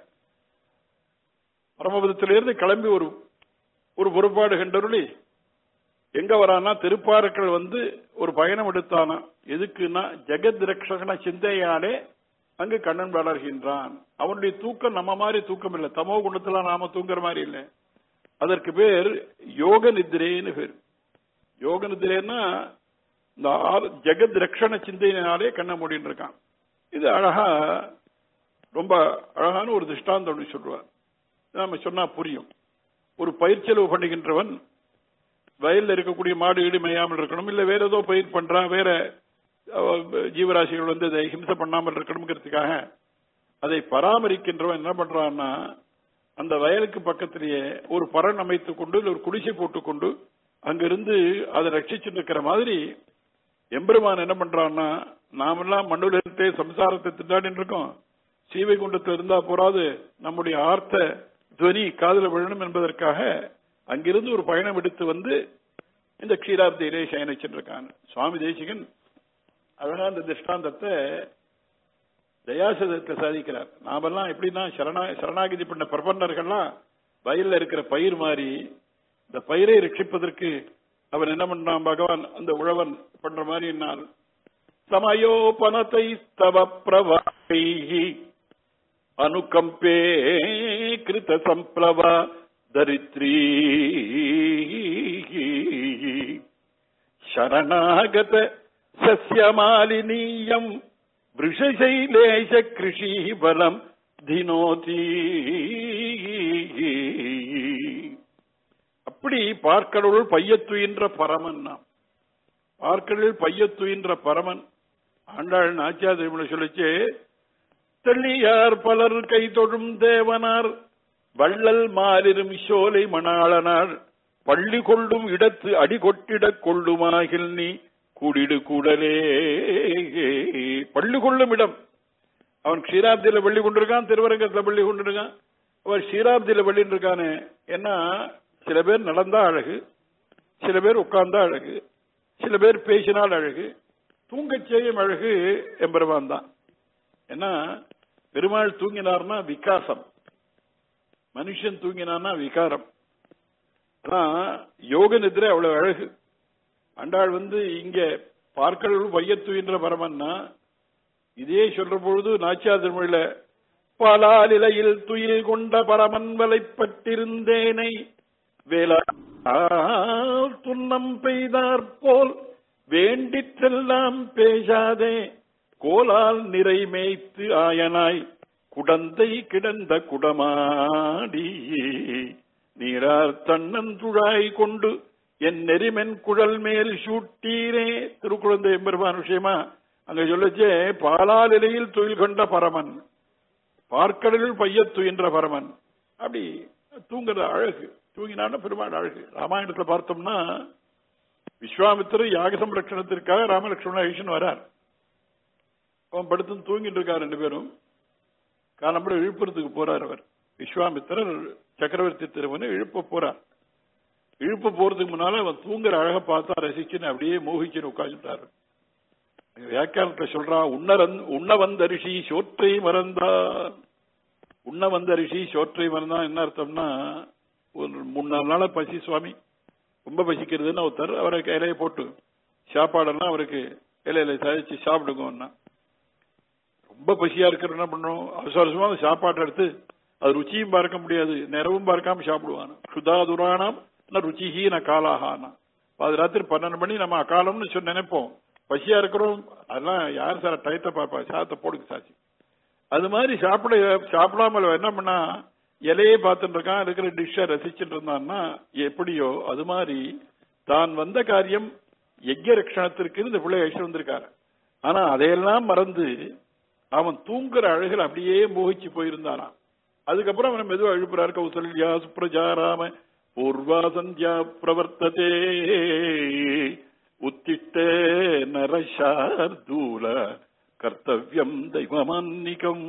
பரமபதத்திலிருந்து கிளம்பி ஒரு ஒரு பொறுப்பாடு கண்டருளி எங்க வரானா திருப்பாறுக்கள் வந்து ஒரு பயணம் எடுத்தானா எதுக்குன்னா ஜெகத் ரக்ஷகன சிந்தையாலே அங்கு கண்ணன் வளர்கின்றான் அவனுடைய தூக்கம் நம்ம மாதிரி தூக்கம் இல்லை தமோ குணத்துல நாம தூங்குற மாதிரி இல்லை அதற்கு பேர் யோக நித்திரேன்னு பேர் யோக நித்திரேன்னா இந்த ஆறு- ஜெகத் ரக்ஷண சிந்தையினாலே கண்ண மூடின்னு இருக்கான் இது அழகா ரொம்ப அழகான ஒரு திஷ்டாந்தம் ஒண்ணு சொல்லுவார் நாம சொன்னா புரியும் ஒரு பயிற்சியளவு பண்ணுகின்றவன் வயல்ல இருக்கக்கூடிய மாடு ஈடு மேயாமல் இருக்கணும் இல்ல வேற ஏதோ பயிர் பண்றான் வேற அஹ், ஜீவராசிகள் வந்து அதை ஹிம்சை பண்ணாமல் இருக்கணுங்கிறதுக்காக அதை பராமரிக்கின்றவன் என்ன பண்றான்னா அந்த வயலுக்கு பக்கத்திலேயே ஒரு பரண் அமைத்துக் கொண்டு இல்ல ஒரு குடிசை போட்டுக்கொண்டு அங்கிருந்து அதை ரட்சிச்சுட்டு இருக்கிற மாதிரி எம்பெருமான் என்ன பண்றான்னா நாமெல்லாம் மண்ணுல இருந்தே சம்சாரத்தை திண்டாடின்னு இருக்கோம் சீவை குண்டத்தில் இருந்தா போறாது நம்முடைய ஆர்த்த துவனி காதல விழணும் என்பதற்காக அங்கிருந்து ஒரு பயணம் எடுத்து வந்து இந்த க்ஷீராப்தியிலே சயனிச்சுட்டு இருக்காங்க சுவாமி தேசிகன் அழகா இந்த திஷ்டாந்தத்தை தயாசதத்தை சாதிக்கிறார் நாமெல்லாம் எப்படின்னா சரணா சரணாகிதி பண்ண பிரபன்னர்கள்லாம் வயல்ல இருக்கிற பயிர் மாதிரி இந்த பயிரை ரட்சிப்பதற்கு அவன் என்ன பண்றான் பகவான் அந்த உழவன் பண்ற மாதிரி என்னால் சமயோபனத்தை தவ பிரவாகை அனுகம்பே கிருத சம்ப்ளவ தரித்ரீ சரணாகத சசியமாலினீயம் விருஷசைலேஷ கிருஷி பலம் தினோதி அப்படி பார்க்கடவுள் பையத்துயின்ற பரமன் நாம் பார்க்கடல் பையத்துயின்ற பரமன் ஆண்டாள் நாச்சியாதிரிமலை சொல்லிச்சு தெள்ளியார் பலர் கை தொழும் தேவனார் வள்ளல் மாலிரும் சோலை மணாளனார் பள்ளி கொள்ளும் இடத்து அடி கொட்டிடக் கொள்ளுமாகில் நீ கூடிடு கூடலே பள்ளி கொள்ளும் இடம் அவன் க்ஷீராப்தியில பள்ளி கொண்டிருக்கான் திருவரங்கத்துல பள்ளி கொண்டிருக்கான் அவன் க்ஷீராப்தியில பள்ளின்னு இருக்கானே ஏன்னா சில பேர் நடந்தா அழகு சில பேர் உட்கார்ந்தா அழகு சில பேர் பேசினால் அழகு தூங்கச் செய்யும் அழகு எம்பெருமான் தான் ஏன்னா பெருமாள் தூங்கினார்னா விகாசம் மனுஷன் தூங்கினான்னா விகாரம் ஆனா யோக நிதிரை அவ்வளவு அழகு அண்டாள் வந்து இங்க பார்க்கடல் வையத்துயின்ற பரமன்னா இதே சொல்ற பொழுது நாச்சியார் திருமொழியில பாலாலிலையில் துயில் கொண்ட பரமன் வலைப்பட்டிருந்தேனை வேளா துன்னம் பெய்தார் போல் வேண்டிற்றெல்லாம் பேசாதே கோலால் நிறை மேய்த்து ஆயனாய் குடந்தை கிடந்த குடமாடி நீரார் தன்னந்துழாய் கொண்டு என் நெறிமென் குழல் மேல் சூட்டீரே திருக்குழந்தை எம்பெருமான் விஷயமா அங்க சொல்லச்சே பாலால் இலையில் துயில் கொண்ட பரமன் பார்க்கடலில் பையத் துயின்ற பரமன் அப்படி தூங்குற அழகு தூங்கினான பெருமாள் அழகு ராமாயணத்துல பார்த்தோம்னா விஸ்வாமித்திரர் யாக சம்ரட்சணத்திற்காக ராமலட்சுமண ஐஷன் வரார் அவன் படுத்து தூங்கிட்டு இருக்கார் ரெண்டு பேரும் காலம்பட இழுப்புறதுக்கு போறார் அவர் விஸ்வாமித்திரர் சக்கரவர்த்தி திருமணம் இழுப்ப போறார் இழுப்ப போறதுக்கு முன்னால அவன் தூங்குற அழக பார்த்தா ரசிச்சுன்னு அப்படியே மோகிச்சுன்னு உட்காந்துட்டாரு வியாக்கியானத்தை சொல்றான் உன்னரந் உண்ண வந்த ரிஷி சோற்றை மறந்தான் உண்ண வந்த ரிஷி சோற்றை மறந்தான் என்ன அர்த்தம்னா ஒரு மூணு நாலு நாளா பசி சுவாமி ரொம்ப பசிக்கிறதுன்னு ஒருத்தர் அவருக்கு இலையை போட்டு சாப்பாடெல்லாம் அவருக்கு இலையில சாதிச்சு சாப்பிடுங்கன்னா ரொம்ப பசியா இருக்கிற என்ன பண்ணணும் அவசர அவசரமா அந்த சாப்பாட்டை எடுத்து அது ருச்சியும் பார்க்க முடியாது நிறவும் பார்க்காம சாப்பிடுவான் சுதா துராணம் ருச்சிஹி ந காலாகானா அது ராத்திரி பன்னெண்டு மணி நம்ம அகாலம்னு சொல்லி நினைப்போம் பசியா இருக்கிறோம் அதெல்லாம் யார் சார் டயத்தை பார்ப்பா சாதத்தை போடுங்க சாட்சி அது மாதிரி சாப்பிட சாப்பிடாமல் என்ன பண்ணா இலையே பார்த்துட்டு இருக்கான் இருக்கிற டிஷ்ஷை ரசிச்சுட்டு இருந்தான்னா எப்படியோ அது மாதிரி தான் வந்த காரியம் யஜ்ய ரட்சணத்திற்கு இந்த பிள்ளை அழிச்சு வந்திருக்காரு ஆனா அதையெல்லாம் மறந்து அவன் தூங்குற அழகில் அப்படியே மோகிச்சு போயிருந்தானாம் அதுக்கப்புறம் அவன் மெதுவா எழுப்புறாரு கௌசல்யா சுப்ரஜாராம பூர்வா சந்தியா பிரவர்த்ததே உத்திட்ட நரசார்தூல கர்த்தவியம் தெய்வமான்னிகம்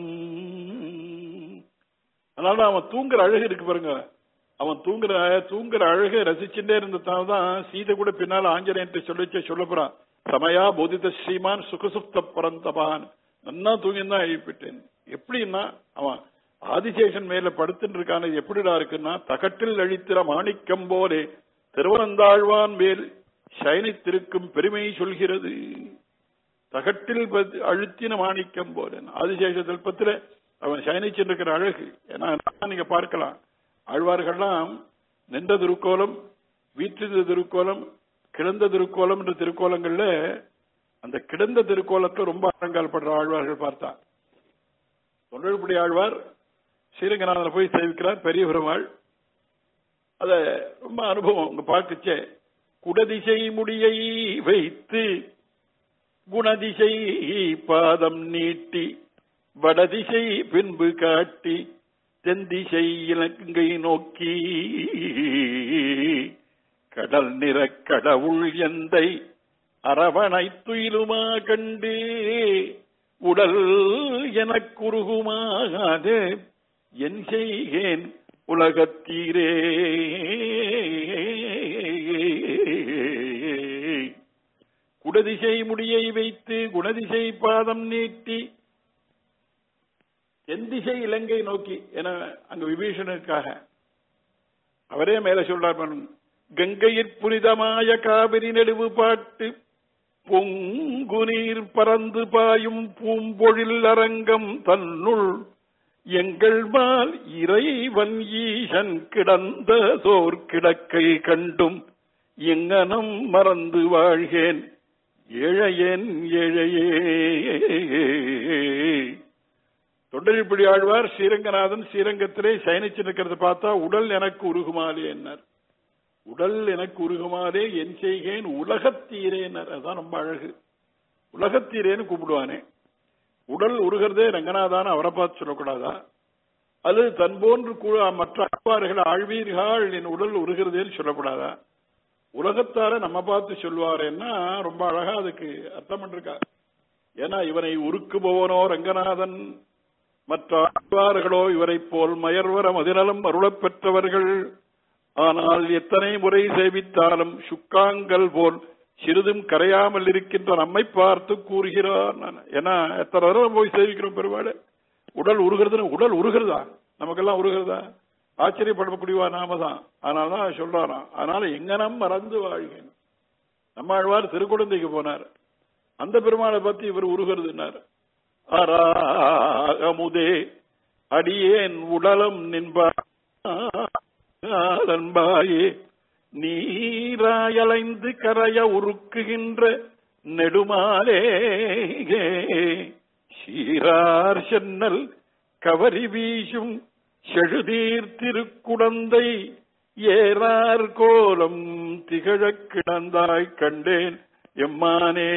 அதனால அவன் தூங்குற அழகு இருக்கு பாருங்க அவன் தூங்குற தூங்குற அழகை ரசிச்சுட்டே இருந்ததால தான் சீதை கூட பின்னால ஆஞ்சநேயன் சொல்லிச்சே சொல்ல போறான் சமயா போதித ஸ்ரீமான் சுகசுப்த பரந்தபான் நன்னா தூங்கிதான் எழுப்பிட்டேன் எப்படின்னா அவன் ஆதிசேஷன் மேல படுத்துட்டு இருக்கான எப்படிடா இருக்குன்னா தகட்டில் அழித்திர மாணிக்கம் போலே திருவனந்தாழ்வான் மேல் சயனித்திருக்கும் பெருமை சொல்கிறது தகட்டில் பத்- அழுத்தின மாணிக்கம் போல ஆதிசேஷ தல்பத்துல அவன் சயனிச்சிருக்கிற அழகு ஏன்னா நீங்க பார்க்கலாம் ஆழ்வார்கள்லாம் நின்ற திருக்கோலம் வீற்றிருந்த திருக்கோலம் கிடந்த திருக்கோலம் என்ற திருக்கோலங்கள்ல அந்த கிடந்த திருக்கோலத்தை ரொம்ப அலங்கால் படுற ஆழ்வார்கள் பார்த்தா தொண்டர்படி ஆழ்வார் ஸ்ரீரங்கநாதனை போய் சேவிக்கிறார் பெரிய பெருமாள் அத ரொம்ப அனுபவம் உங்க பார்க்கச்சே குடதிசை முடியை வைத்து குணதிசை பாதம் நீட்டி வடதிசை பின்பு காட்டி தென்திசை இலங்கை நோக்கி கடல் நிற கடவுள் எந்தை அரவணை துயிலுமா கண்டு உடல் எனக் குறுகுமாகாது என் செய்கேன் உலகத்தீரே குடதிசை முடியை வைத்து குணதிசை பாதம் நீட்டி தென்திசை இலங்கை நோக்கி என அங்க விபீஷணனுக்காக அவரே மேல சொல்றார் பாருங்க. கங்கையிற் புனிதமாய காவிரி நெடுவு பாட்டு பொங்கு நீர் பறந்து பாயும் பூம்பொழில் அரங்கம் தன்னுள் எங்கள் மால் இறைவன் ஈசன் கிடந்த சோர் கிடக்கை கண்டும் எங்கனம் மறந்து வாழ்கேன் ஏழையேன் ஏழையே தொண்டரிப்படி ஆழ்வார் ஸ்ரீரங்கநாதன் ஸ்ரீரங்கத்திலே சயனிச்சு நிற்கிறத பார்த்தா உடல் எனக்கு உருகுமாலே என்னார் உடல் எனக்கு உருகுமாலே என் செய்கேன் உலகத்தீரேனர் அதான் ரொம்ப அழகு உலகத்தீரேன்னு கூப்பிடுவானே உடல் உருகிறதே ரங்கநாதான அவரை பார்த்து சொல்லக்கூடாதா அது தன் போன்று கு- மற்ற அப்பார்கள் ஆழ்வீர்கள் என் உடல் உருகிறதேன்னு சொல்லக்கூடாதா உலகத்தார நம்ம பார்த்து சொல்வாரேன்னா ரொம்ப அழகா அதுக்கு அர்த்தம் பண்ணிருக்கா ஏன்னா இவனை உருக்குபவனோ ரங்கநாதன் மற்ற ஆழ்வார்களோ இவரைப் போல் மயர்வர மதிநலம் அருளப் பெற்றவர்கள் ஆனால் எத்தனை முறை சேவித்தாலும் சுக்காங்கல் போல் சிறிதும் கரையாமல் இருக்கின்ற நம்மை பார்த்து கூறுகிறார் நான். ஏன்னா எத்தனை தடவை போய் சேவிக்கிறோம் பெருமாள் உடல் உருகிறதுன்னு உடல் உருகிறதா நமக்கெல்லாம் உருகிறதா ஆச்சரியப்படக்கூடியவா நாம தான் அதனால தான் சொல்றாராம் அதனால எங்கனம் மறந்து வாழ்கிறேன் நம்மாழ்வார் திருக்குழந்தைக்கு போனார் அந்த பெருமாளை பத்தி இவர் உருகிறதுனார் அமுதே அடியேன் உடலம் நின்பாயே நீராயலைந்து கரைய உருக்குகின்ற நெடுமாலே சீரார் சென்னல் கவரி வீசும் செழுதீர் திருக்குடந்தை ஏறார் கோலம் திகழக் கிடந்தாய் கண்டேன் எம்மானே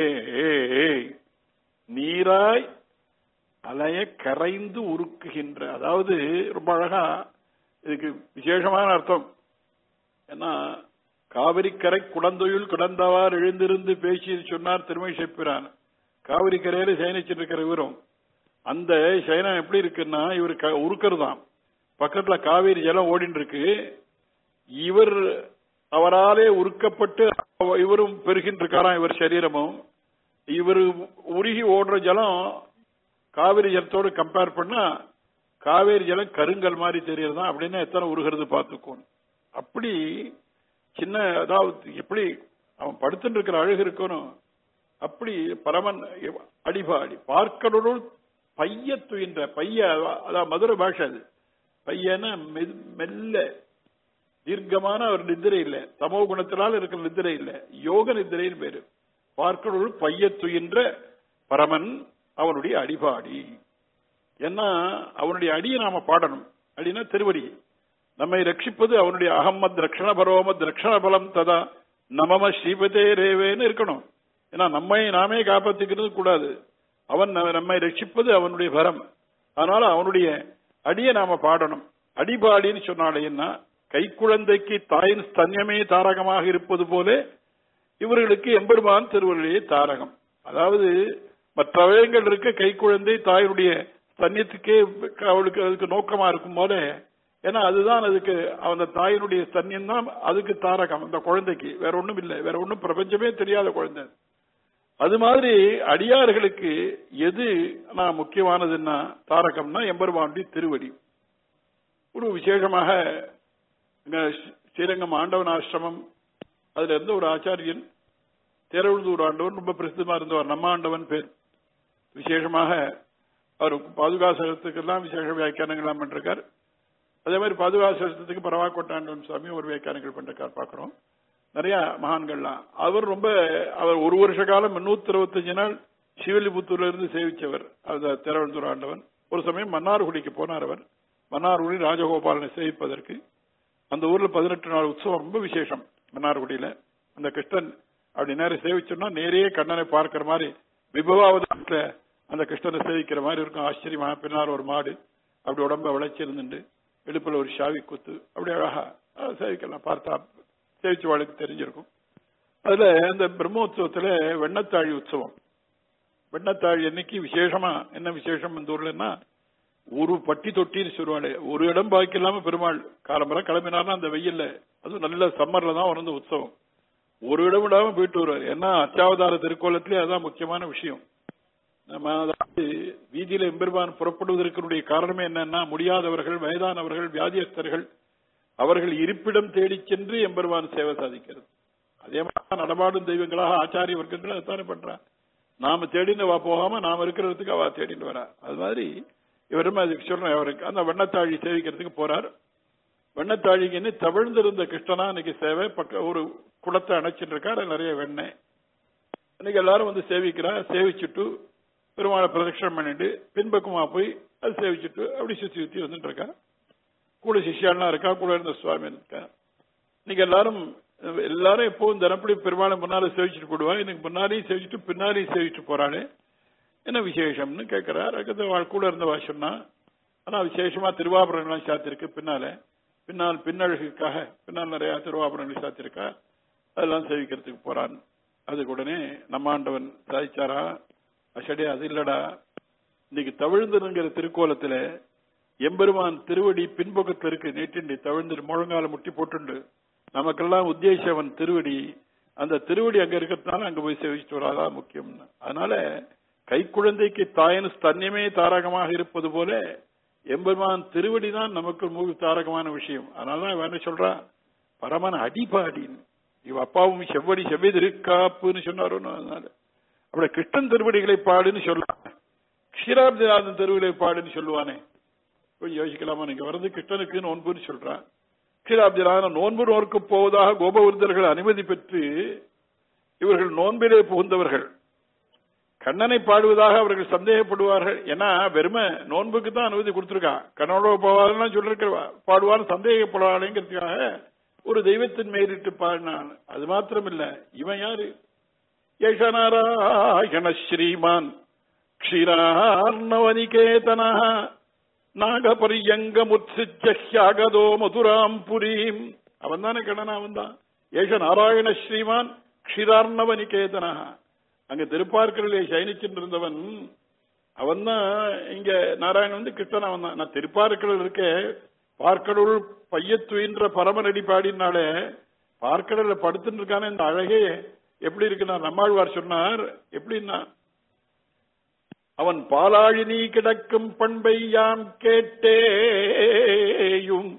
நீராய் அலைய கரைந்து உருக்குகின்ற அதாவது ரொம்ப அழகா இதுக்கு விசேஷமான அர்த்தம் ஏன்னா காவிரிக்கரை குடந்தையுள் கிடந்தவார் எழுந்திருந்து பேசி சொன்னார் திருமை செப்பிரான் காவிரி கரையில சயனிச்சிட்டு இருக்கிற இவரும் அந்த சயனம் எப்படி இருக்குன்னா இவர் க- உருக்கறதாம் பக்கத்துல காவிரி ஜலம் ஓடின்னு இருக்கு இவர் அவராலே உருக்கப்பட்டு அவ- இவரும் பெருகின்னு இருக்காராம் இவர் சரீரமும் இவர் உருகி ஓடுற ஜலம் காவிரி ஜலத்தோடு கம்பேர் பண்ணா காவேரி ஜலம் கருங்கல் மாதிரி தெரியறதா அப்படின்னா எத்தனை உருகிறது பார்த்துக்கோணும் அப்படி சின்ன அதாவது எப்படி அவன் படுத்துட்டு இருக்கிற அழகு இருக்கணும் அப்படி பரமன் அடிபாடி பார்க்கடலுள் பைய துயின்ற பைய அதான் மதுரை பாஷை அது பையன மெல்ல தீர்க்கமான ஒரு நித்திரை இல்ல தமோ குணத்தினால் இருக்கிற நித்திரை இல்ல யோக நித்திரைன்னு பேரு பார்க்கடவுள் பைய துயின்ற பரமன் அவனுடைய அடிபாடி ஏன்னா அவனுடைய அடியை நாம பாடணும் அப்படின்னா திருவடி நம்மை ரட்சிப்பது அவனுடைய அகம்மத் ரக்ஷண பரோமத் ரக்ஷண பலம் ததா நமம ஸ்ரீபதே ரேவேன்னு இருக்கணும் ஏன்னா நம்மை நாமே காப்பாத்திக்கிறது கூடாது அவன் நம்மை ரட்சிப்பது அவனுடைய பரம் அதனால அவனுடைய அடியை நாம பாடணும் அடிபாடின்னு சொன்னாலேன்னா கைக்குழந்தைக்கு தாயின் ஸ்தன்யமே தாரகமாக இருப்பது போல இவர்களுக்கு எம்பெருமான் திருவள்ளியே தாரகம் அதாவது மற்ற அவயங்கள் இருக்க கைக்குழந்தை தாயினுடைய ஸ்தன்யத்துக்கே அவளுக்கு அதுக்கு நோக்கமா இருக்கும் போல ஏன்னா அதுதான் அதுக்கு அந்த தாயினுடைய ஸ்தன்யம் தான் அதுக்கு தாரகம் அந்த குழந்தைக்கு வேற ஒண்ணும் இல்லை வேற ஒண்ணும் பிரபஞ்சமே தெரியாத குழந்தை அது மாதிரி அடியார்களுக்கு எது நான் முக்கியமானதுன்னா தாரகம்னா எம்பெருமானுடைய திருவடி ஒரு விசேஷமாக ஸ்ரீரங்கம் ஆண்டவன் ஆசிரமம் அதுல இருந்து ஒரு ஆச்சாரியன் தேரவுழுதூர் ஆண்டவன் ரொம்ப பிரசித்தமா இருந்தவர் நம்ம ஆண்டவன் பேர் விசேஷமாக அவர் பாதுகாசகத்துக்கெல்லாம் விசேஷ வியாக்கியானங்கள் பண்ணிருக்கார் அதே மாதிரி பாதுகாசகத்துக்கு பரவாக்கோட்டாண்டவன் சுவாமி ஒரு வியாக்கியானங்கள் பண்ணிருக்கார் பாக்குறோம் நிறைய மகான்கள்லாம் அவர் ரொம்ப அவர் ஒரு வருஷ காலம் முன்னூத்தி இருபத்தஞ்சு நாள் சிவலிபுத்தூர்ல இருந்து சேவிச்சவர் அந்த தேரவந்தூர் ஆண்டவன் ஒரு சமயம் மன்னார்குடிக்கு போனார் அவர் மன்னார்குடி ராஜகோபாலனை சேவிப்பதற்கு அந்த ஊர்ல பதினெட்டு நாள் உற்சவம் ரொம்ப விசேஷம் மன்னார்குடியில அந்த கிருஷ்ணன் அப்படி நேரம் சேவிச்சோம்னா நேரே கண்ணனை பார்க்கிற மாதிரி விபவாவதத்துல அந்த கிருஷ்ணனை சேவிக்கிற மாதிரி இருக்கும் ஆச்சரியமா பின்னால் ஒரு மாடு அப்படி உடம்ப விளைச்சிருந்துட்டு இடுப்புல ஒரு ஷாவி குத்து அப்படி அழகா சேவிக்கலாம் பார்த்தா சேவிச்சு வாழ்க்கை தெரிஞ்சிருக்கும் அதுல இந்த பிரம்மோத்சவத்துல வெண்ணத்தாழி உற்சவம் வெண்ணத்தாழி அன்னைக்கு விசேஷமா என்ன விசேஷம் இந்த ஊர்லன்னா ஒரு பட்டி தொட்டின்னு சொல்லுவாள் ஒரு இடம் பாக்கி இல்லாம பெருமாள் காலம்பரம் கிளம்பினார்னா அந்த வெயில்ல அதுவும் நல்ல சம்மர்ல தான் வந்த உற்சவம் ஒரு இடம் விடாம போயிட்டு வருவார் ஏன்னா அச்சாவதார திருக்கோலத்திலே அதான் முக்கியமான விஷயம் நம்ம அதாவது வீதியில எம்பெருமான் புறப்படுவதற்குடைய காரணமே என்னன்னா முடியாதவர்கள் வயதானவர்கள் வியாதியஸ்தர்கள் அவர்கள் இருப்பிடம் தேடிச் சென்று எம்பெருமான் சேவை சாதிக்கிறது அதே மாதிரி நடமாடும் தெய்வங்களாக ஆச்சாரிய வர்க்கங்கள் அதானே பண்றான் நாம தேடின்னு வா போகாம நாம இருக்கிறதுக்கு அவ தேடின்னு வரா அது மாதிரி இவரும் அதுக்கு சொல்றேன் அவருக்கு அந்த வெண்ணத்தாழி சேவிக்கிறதுக்கு போறார் வெண்ணத்தாழிக்குன்னு தவிழ்ந்திருந்த கிருஷ்ணனா இன்னைக்கு சேவை பக்க ஒரு குளத்தை அணைச்சிட்டு இருக்காரு நிறைய வெண்ணெய் இன்னைக்கு எல்லாரும் வந்து சேவிக்கிறா சேவிச்சுட்டு பெருமாளை பிரதட்சணம் பண்ணிட்டு பின்பக்கமா போய் அது சேவிச்சுட்டு அப்படி சுத்தி சுத்தி வந்துட்டு இருக்கா கூட சிஷ்யாலாம் இருக்கா கூட இருந்த சுவாமி இருக்கா இன்னைக்கு எல்லாரும் எல்லாரும் எப்பவும் தினப்படி பெருமாளை முன்னால சேவிச்சுட்டு போடுவாங்க இன்னைக்கு முன்னாடியும் சேவிச்சுட்டு பின்னாடியும் சேவிச்சுட்டு போறாளே என்ன விசேஷம்னு கேட்கிறார் அதுக்கு கூட இருந்தவா சொன்னா ஆனா விசேஷமா திருவாபுரங்கள்லாம் சாத்திருக்கு பின்னால பின்னால் பின்னழகுக்காக பின்னால் நிறைய திருவாபுரங்கள் சாத்திருக்கா அதெல்லாம் சேவிக்கிறதுக்கு போறான் அதுக்கு உடனே நம்மாண்டவன் சாதிச்சாரா அசடே அது இல்லடா இன்னைக்கு தவிழ்ந்துங்கிற திருக்கோலத்துல எம்பெருமான் திருவடி பின்பக்கத்துல இருக்கு நீட்டிண்டி தவிழ்ந்து முழங்கால முட்டி போட்டுண்டு நமக்கெல்லாம் உத்தேசவன் திருவடி அந்த திருவடி அங்க இருக்கிறதுனால அங்க போய் சேவிச்சுட்டு வராதான் முக்கியம் அதனால கைக்குழந்தைக்கு தாயின் ஸ்தன்யமே தாரகமாக இருப்பது போல எம்பெருமான் திருவடி தான் நமக்கு மூவி தாரகமான விஷயம் அதனாலதான் இவன் என்ன சொல்றா பரமன அடிபாடின்னு இவ அப்பாவும் செவ்வடி செவ்வி திருக்காப்புன்னு சொன்னாரோ அதனால அப்படி கிருஷ்ணன் திருவடிகளை பாடுன்னு சொல்லலாம் க்ஷீராப்திநாதன் திருவிழை பாடுன்னு சொல்லுவானே கொஞ்சம் யோசிக்கலாமா நீங்க வர்றது கிருஷ்ணனுக்கு நோன்புன்னு சொல்றான் க்ஷீராப்திநாதன் நோன்பு நோர்க்கு போவதாக கோபவிருத்தர்கள் அனுமதி பெற்று இவர்கள் நோன்பிலே புகுந்தவர்கள் கண்ணனை பாடுவதாக அவர்கள் சந்தேகப்படுவார்கள் ஏன்னா வெறுமை நோன்புக்கு தான் அனுமதி கொடுத்திருக்கான் கண்ணோட போவாருன்னு சொல்லிருக்க பாடுவார் சந்தேகப்படுவாருங்கிறதுக்காக ஒரு தெய்வத்தின் மேலிட்டு பாடினான் அது மாத்திரம் இல்ல இவன் யாரு யசநாராயண ஸ்ரீமான் க்ஷீரார்ணவனிகேதன நாகபரியங்கமுத்சிஜாகதோ மதுராம் புரீம் அவன் தானே கண்ணன் அவன் தான் ஏஷ நாராயண ஸ்ரீமான் க்ஷீரார்ணவனிகேதனா அங்க திருப்பார்க்கடலே சயனிச்சுட்டு அவன் தான் இங்க நாராயணன் வந்து கிருஷ்ணன் அவன் தான் நான் திருப்பார்க்கடல் இருக்க பார்க்கடல் பையத்துயின்ற பரமநடி பாடினாலே பார்க்கடல படுத்துட்டு இருக்கானே இந்த அழகே எப்படி இருக்குன்னா நம்மாழ்வார் சொன்னார் எப்படின்னா அவன் பாலாழினி கிடக்கும் பண்பை யாம் கேட்டேயும்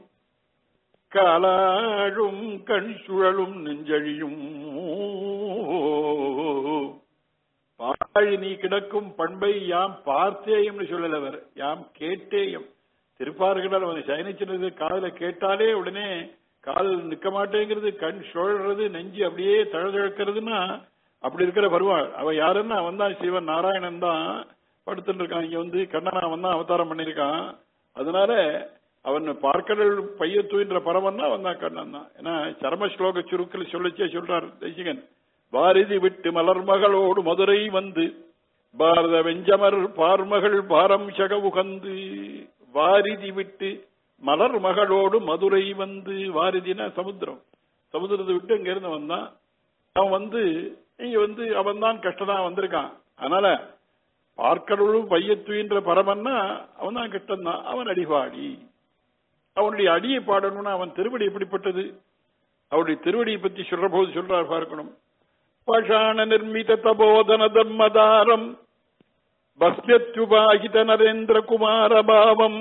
காலாழும் கண் சுழலும் நெஞ்சழியும் பாழி நீ கிடக்கும் பண்பை யாம் பார்த்தேயம்னு சொல்லல அவர் யாம் கேட்டேயம் திருப்பாறுகிறார் அவன் சயனிச்சினது காதுல கேட்டாலே உடனே கால் நிக்க மாட்டேங்கிறது கண் சுழறது நெஞ்சு அப்படியே தழதழக்கிறதுன்னா அப்படி இருக்கிற வருவாள் அவ யாருன்னா அவன் தான் சிவன் நாராயணன் தான் படுத்துட்டு இருக்கான் இங்க வந்து கண்ணனா அவன் தான் அவதாரம் பண்ணிருக்கான் அதனால அவன் பார்க்கடல் பைய தூயின்ற பரவன்னா அவன் தான் கண்ணன் தான் ஏன்னா சரம ஸ்லோக சுருக்கில் சொல்லிச்சே சொல்றார் தேசிகன் வாரிதி விட்டு மலர் மகளோடு மதுரை வந்து பாரத வெஞ்சமர் பார்மகள் பாரம் சக உகந்து வாரிதி விட்டு மலர் மகளோடு மதுரை வந்து வாரிதினா சமுத்திரம் சமுத்திரத்தை விட்டு இங்க இருந்து வந்தான் அவன் வந்து இங்க வந்து அவன் தான் கஷ்டனா வந்திருக்கான் அதனால பார்க்கடலும் பையத்துயின்ற பரமன்னா அவன் தான் கஷ்டம் தான் அவன் அடிபாடி அவனுடைய அடியை பாடணும்னா அவன் திருவடி எப்படிப்பட்டது அவருடைய திருவடியை பத்தி சொல்ற போது சொல்றார் பார்க்கணும் பாஷாண நிர்மித தபோதன தர்மதாரம் பஸ்யத்யுபாகித நரேந்திர குமார பாவம்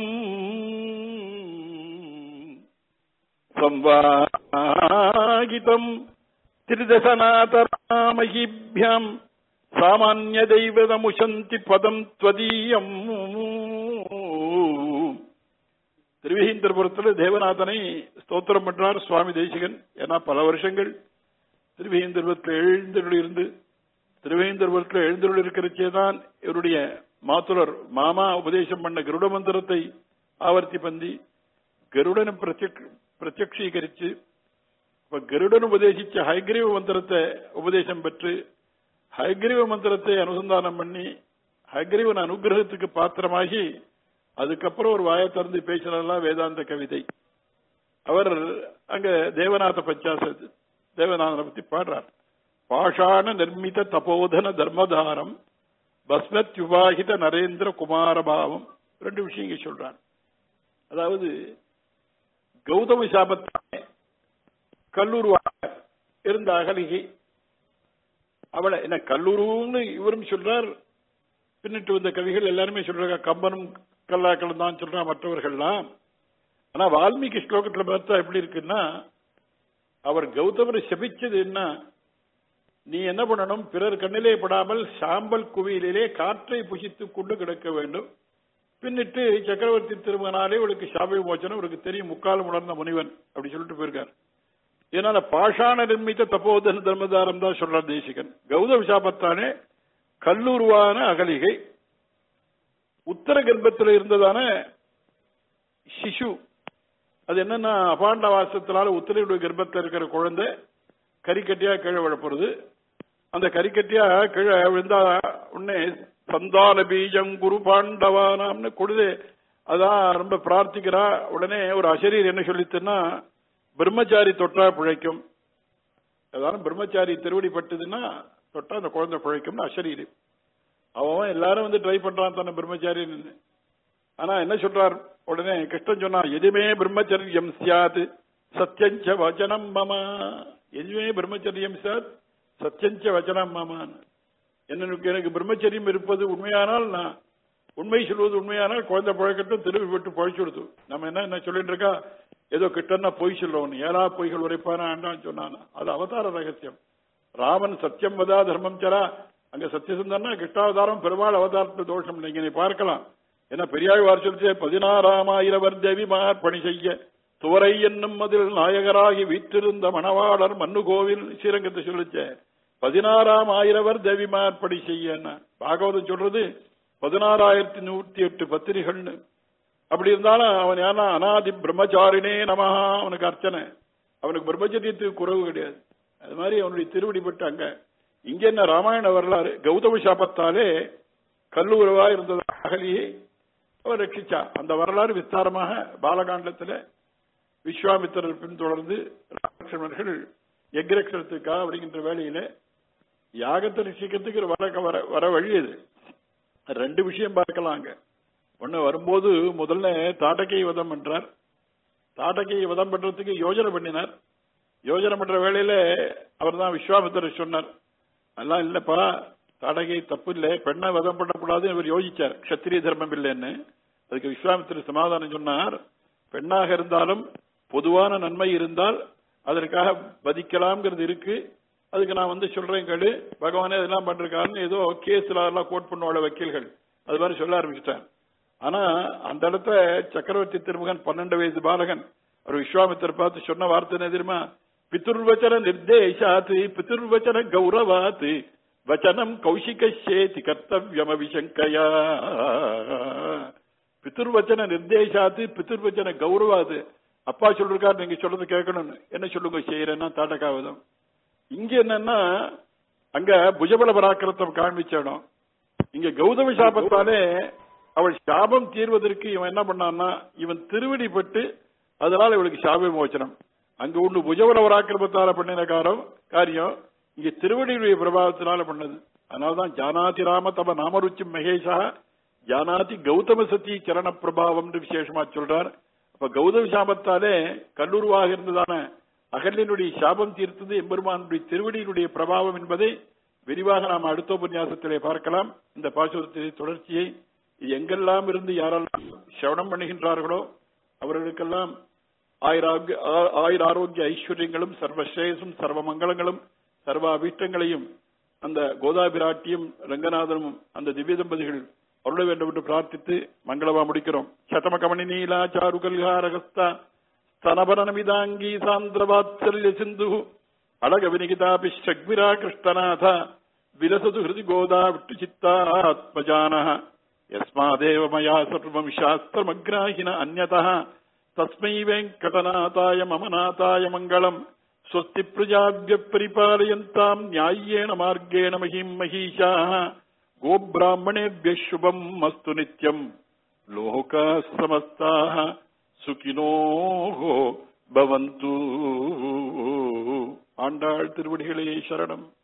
சம்வாகிதம் திரிதசநாதராமகிभ्याम् சாமானிய தெய்வதமுசந்தி பதம் துவதீயம் திருவிஹீந்திரபுரத்தில் தேவநாதனை ஸ்தோத்திரம் பண்றார் சுவாமி தேசிகன் ஏன்னா பல வருஷங்கள் திருவிஹீந்திரபுரத்தில் எழுந்தருளிருந்து திருவேந்திரபுரத்தில் எழுந்தருள் இருக்கிறச்சே தான் இவருடைய மாத்துலர் மாமா உபதேசம் பண்ண கருட மந்திரத்தை ஆவர்த்தி பந்தி கருடனை பிரத்யக்ஷீகரிச்சு இப்ப கருடன் உபதேசிச்ச ஹைகிரீவ மந்திரத்தை உபதேசம் பெற்று ஹைகிரீவ மந்திரத்தை அனுசந்தானம் பண்ணி ஹைகிரீவன் அனுகிரகத்துக்கு பாத்திரமாகி அதுக்கப்புறம் ஒரு வாயை திறந்து பேசினதெல்லாம் வேதாந்த கவிதை அவர் அங்க தேவநாத பஞ்சாசத் தேவநாதனை பத்தி பாடுறார் பாஷாண நிர்மித தபோதன தர்மதாரம் பஸ்மத் யுவாகித நரேந்திர குமாரபாவம் ரெண்டு விஷயம் இங்க சொல்றார் அதாவது கௌதம சாபத்தானே கல்லூருவாக இருந்த அகலிகை அவளை என்ன கல்லூருன்னு இவரும் சொல்றார் பின்னிட்டு வந்த கவிகள் எல்லாருமே சொல்றாங்க கம்பனும் கல்லாக்களும் தான் சொல்றான் மற்றவர்கள்லாம் ஆனா வால்மீகி ஸ்லோகத்துல பார்த்தா எப்படி இருக்குன்னா அவர் கௌதமரை செபிச்சது என்ன நீ என்ன பண்ணணும் பிறர் கண்ணிலே படாமல் சாம்பல் குவியலிலே காற்றை புசித்துக் கொண்டு கிடக்க வேண்டும் பின்னிட்டு சக்கரவர்த்தி திருமகனாலே இவளுக்கு சாப மோச்சனம் இவருக்கு தெரியும் முக்காலம் உணர்ந்த முனிவன் அப்படி சொல்லிட்டு போயிருக்கார் இதனால பாஷாண நிர்மித்த தப்போதன தர்மதாரம் தான் சொல்றார் தேசிகன் கௌதம சாபத்தானே கல்லூருவான அகலிகை உத்தர கர்ப்பத்தில் இருந்ததான சிசு அது என்னன்னா அபாண்ட வாசத்தினால உத்தரையுடைய கர்ப்பத்தில் இருக்கிற குழந்தை கறிக்கட்டியா கீழே விழப்படுது அந்த கறிக்கட்டியா கீழே விழுந்தா உடனே சந்தான பீஜம் குரு பாண்டவானாம்னு கொடுது அதான் ரொம்ப பிரார்த்திக்கிறா உடனே ஒரு அசரீர் என்ன சொல்லித்துன்னா பிரம்மச்சாரி தொட்டா பிழைக்கும் அதாவது பிரம்மச்சாரி திருவடி பட்டுதுன்னா தொட்டா அந்த குழந்தை பிழைக்கும்னு அசரீர் அவன் எல்லாரும் வந்து ட்ரை பண்றான் தானே பிரம்மச்சாரின்னு ஆனா என்ன சொல்றார் உடனே கிருஷ்ணன் சொன்னா எதுவுமே பிரம்மச்சரியம் சியாத் சத்தியஞ்ச வச்சனம் மமா எதுவுமே பிரம்மச்சரியம் சார் சத்தியஞ்ச வச்சனம் மமான்னு எனக்கு எனக்கு பிரம்மச்சரியம் இருப்பது உண்மையானால் நான் உண்மை சொல்வது உண்மையானால் குழந்தை பழக்கட்டும் திரும்பி விட்டு பழிச்சு கொடுத்து நம்ம என்ன என்ன சொல்லிட்டு இருக்கா ஏதோ கிட்டன்னா பொய் சொல்றோம் ஏழா பொய்கள் உரைப்பானா ஆண்டான்னு சொன்னானா அது அவதார ரகசியம் ராமன் சத்தியம் வதா தர்மம் சரா அங்க சத்தியசுந்தர்னா கிருஷ்ணாவதாரம் பெருமாள் அவதாரத்து தோஷம் நீங்க நீ பார்க்கலாம் ஏன்னா பெரியாழ்வார் சொல்லிச்சு பதினாறாமாயிரவர் தேவிமார் பணி செய்ய துவரை என்னும் அதில் நாயகராகி வீற்றிருந்த மணவாளர் மண்ணு கோவில் ஸ்ரீரங்கத்தை சொல்லிச்ச பதினாறாம் ஆயிரவர் தேவிமார் பணி செய்ய பாகவதம் சொல்றது பதினாறாயிரத்தி நூத்தி எட்டு பத்திரிகள்னு அப்படி இருந்தாலும் அவன் ஏன்னா அனாதி பிரம்மச்சாரினே நமஹா அவனுக்கு அர்ச்சனை அவனுக்கு பிரம்மச்சரியத்துக்கு குறவு கிடையாது அது மாதிரி அவனுடைய திருவடிப்பட்டு அங்க இங்க என்ன ராமாயண வரலாறு கௌதம சாபத்தாலே கல்லூரவா இருந்தது அகலியை அவர் ரட்சிச்சா அந்த வரலாறு விஸ்தாரமாக பாலகாண்டத்துல விஸ்வாமித்திரர் பின்தொடர்ந்து ராமகிருஷ்ணர்கள் யக்ரக்ஷணத்துக்காக அப்படிங்கின்ற வேலையில யாகத்தை ரட்சிக்கிறதுக்கு வர வர வர வழி அது ரெண்டு விஷயம் பார்க்கலாங்க ஒண்ணு வரும்போது முதல்ல தாட்டகை வதம் பண்றார் தாட்டகை வதம் பண்றதுக்கு யோஜனை பண்ணினார் யோஜனை பண்ற வேலையில அவர் தான் விஸ்வாமித்திரர் சொன்னார் அதெல்லாம் இல்லப்பா தாடகை தப்பு இல்லை பெண்ணை வதம் பண்ணக்கூடாதுன்னு இவர் யோசிச்சார் கத்திரிய தர்மம் இல்லைன்னு அதுக்கு விஸ்வாமித்திரர் சமாதானம் சொன்னார் பெண்ணாக இருந்தாலும் பொதுவான நன்மை இருந்தால் அதற்காக வதிக்கலாம்ங்கிறது இருக்கு அதுக்கு நான் வந்து சொல்றேன் கேளு பகவானே இதெல்லாம் பண்றாருன்னு ஏதோ கேஸ்ல எல்லாம் கோட் பண்ணுவாள் வக்கீல்கள் அது மாதிரி சொல்ல ஆரம்பிச்சிட்டேன் ஆனா அந்த இடத்துல சக்கரவர்த்தி திருமகன் பன்னெண்டு வயசு பாலகன் ஒரு விஸ்வாமித்தர் பார்த்து சொன்ன வார்த்தை என்ன தெரியுமா பிதுர்வச்சன நிர்தேசாத்து பிதுர்வச்சன கௌரவாத்து வச்சனம் கௌஷிகேதி கர்த்தவியம் அபிசங்கயா பிதுர்வச்சன நிர்தேசாத்து பிதுர்வச்சன கௌரவாது அப்பா சொல்றாரு நீங்க சொல்றது கேட்கணும்னு என்ன சொல்லுங்க செய்யறேன்னா தாட்டக்காவதம் இங்க என்னன்னா அங்க புஜபல பராக்கிரத்தம் காண்பிச்சணும் இங்க கௌதம சாபத்தாலே அவள் சாபம் தீர்வதற்கு இவன் என்ன பண்ணான்னா இவன் திருவடி பட்டு அதனால இவளுக்கு சாப விமோச்சனம் அங்க ஒண்ணு புஜபல பராக்கிரமத்தால பண்ணின காரம் காரியம் இங்க திருவடியுடைய பிரபாவத்தினால பண்ணது அதனாலதான் ஜானாதி ராம தம நாமருச்சி மகேஷா ஜானாதி கௌதம சதி சரண பிரபாவம் விசேஷமா சொல்றார் அப்ப கௌதம சாபத்தாலே கல்லூருவாக இருந்ததான அகலினுடைய சாபம் தீர்த்தது எம்பெருமானுடைய திருவடியினுடைய பிரபாவம் என்பதை விரிவாக நாம் அடுத்த உபன்யாசத்திலே பார்க்கலாம் இந்த பாசுரத்திலே தொடர்ச்சியை இது எங்கெல்லாம் இருந்து யாரெல்லாம் சிரவணம் பண்ணுகின்றார்களோ அவர்களுக்கெல்லாம் ஆயிராரோக்கிய ஆயுர ஆரோக்கிய ஐஸ்வர்யங்களும் சர்வஸ்ரேயசும் சர்வ மங்களங்களும் சர்வ அபீஷ்டங்களையும் அந்த கோதாபிராட்டியும் ரங்கநாதனும் அந்த திவ்ய தம்பதிகள் அருள வேண்டும் என்று பிரார்த்தித்து மங்களமா முடிக்கிறோம் சதமகமணி நீலா சாருகல்காரகஸ்தா ಸ್ತನಭರನಮಿದಾಂಗೀ ಸಾಂದ್ರವಾತ್ಸಲ್ಯ ಸಿಂಧು ಅಳಗ ವಿನಿಗಿತಾಪಿ ಶಗ್ವಿರಾ ಕೃಷ್ಣನಾಥ ವಿಲಸದು ಹೃದಿ ಗೋದಾ ವಿಟ್ಟು ಚಿತ್ತಾತ್ಮಜಾನಃ ಯಸ್ಮಾದೇವ ಮಯಾ ಸರ್ವಂ ಶಾಸ್ತ್ರಮಗ್ರಾಹಿನ ಅನ್ಯತಃ ತಸ್ಮೈ ವೆಂಕಟನಾಥಾಯ ಮಮ ನಾಥಾಯ ಮಂಗಳಂ ಸ್ವಸ್ತಿ ಪ್ರಜಾಭ್ಯ ಪರಿಪಾಲಯಂತಾಂ ನ್ಯಾಯೇಣ ಮಾರ್ಗೇಣ ಮಹಿಂ ಮಹೀಶಾಃ ಗೋಬ್ರಾಹ್ಮಣೇಭ್ಯ ಶುಭಂ ಅಸ್ತು ನಿತ್ಯಂ ಲೋಕಾ ಸಮಸ್ತಾಃ சுகினோ பவந்து ஆண்டாள் திருவடிகளே சரணம்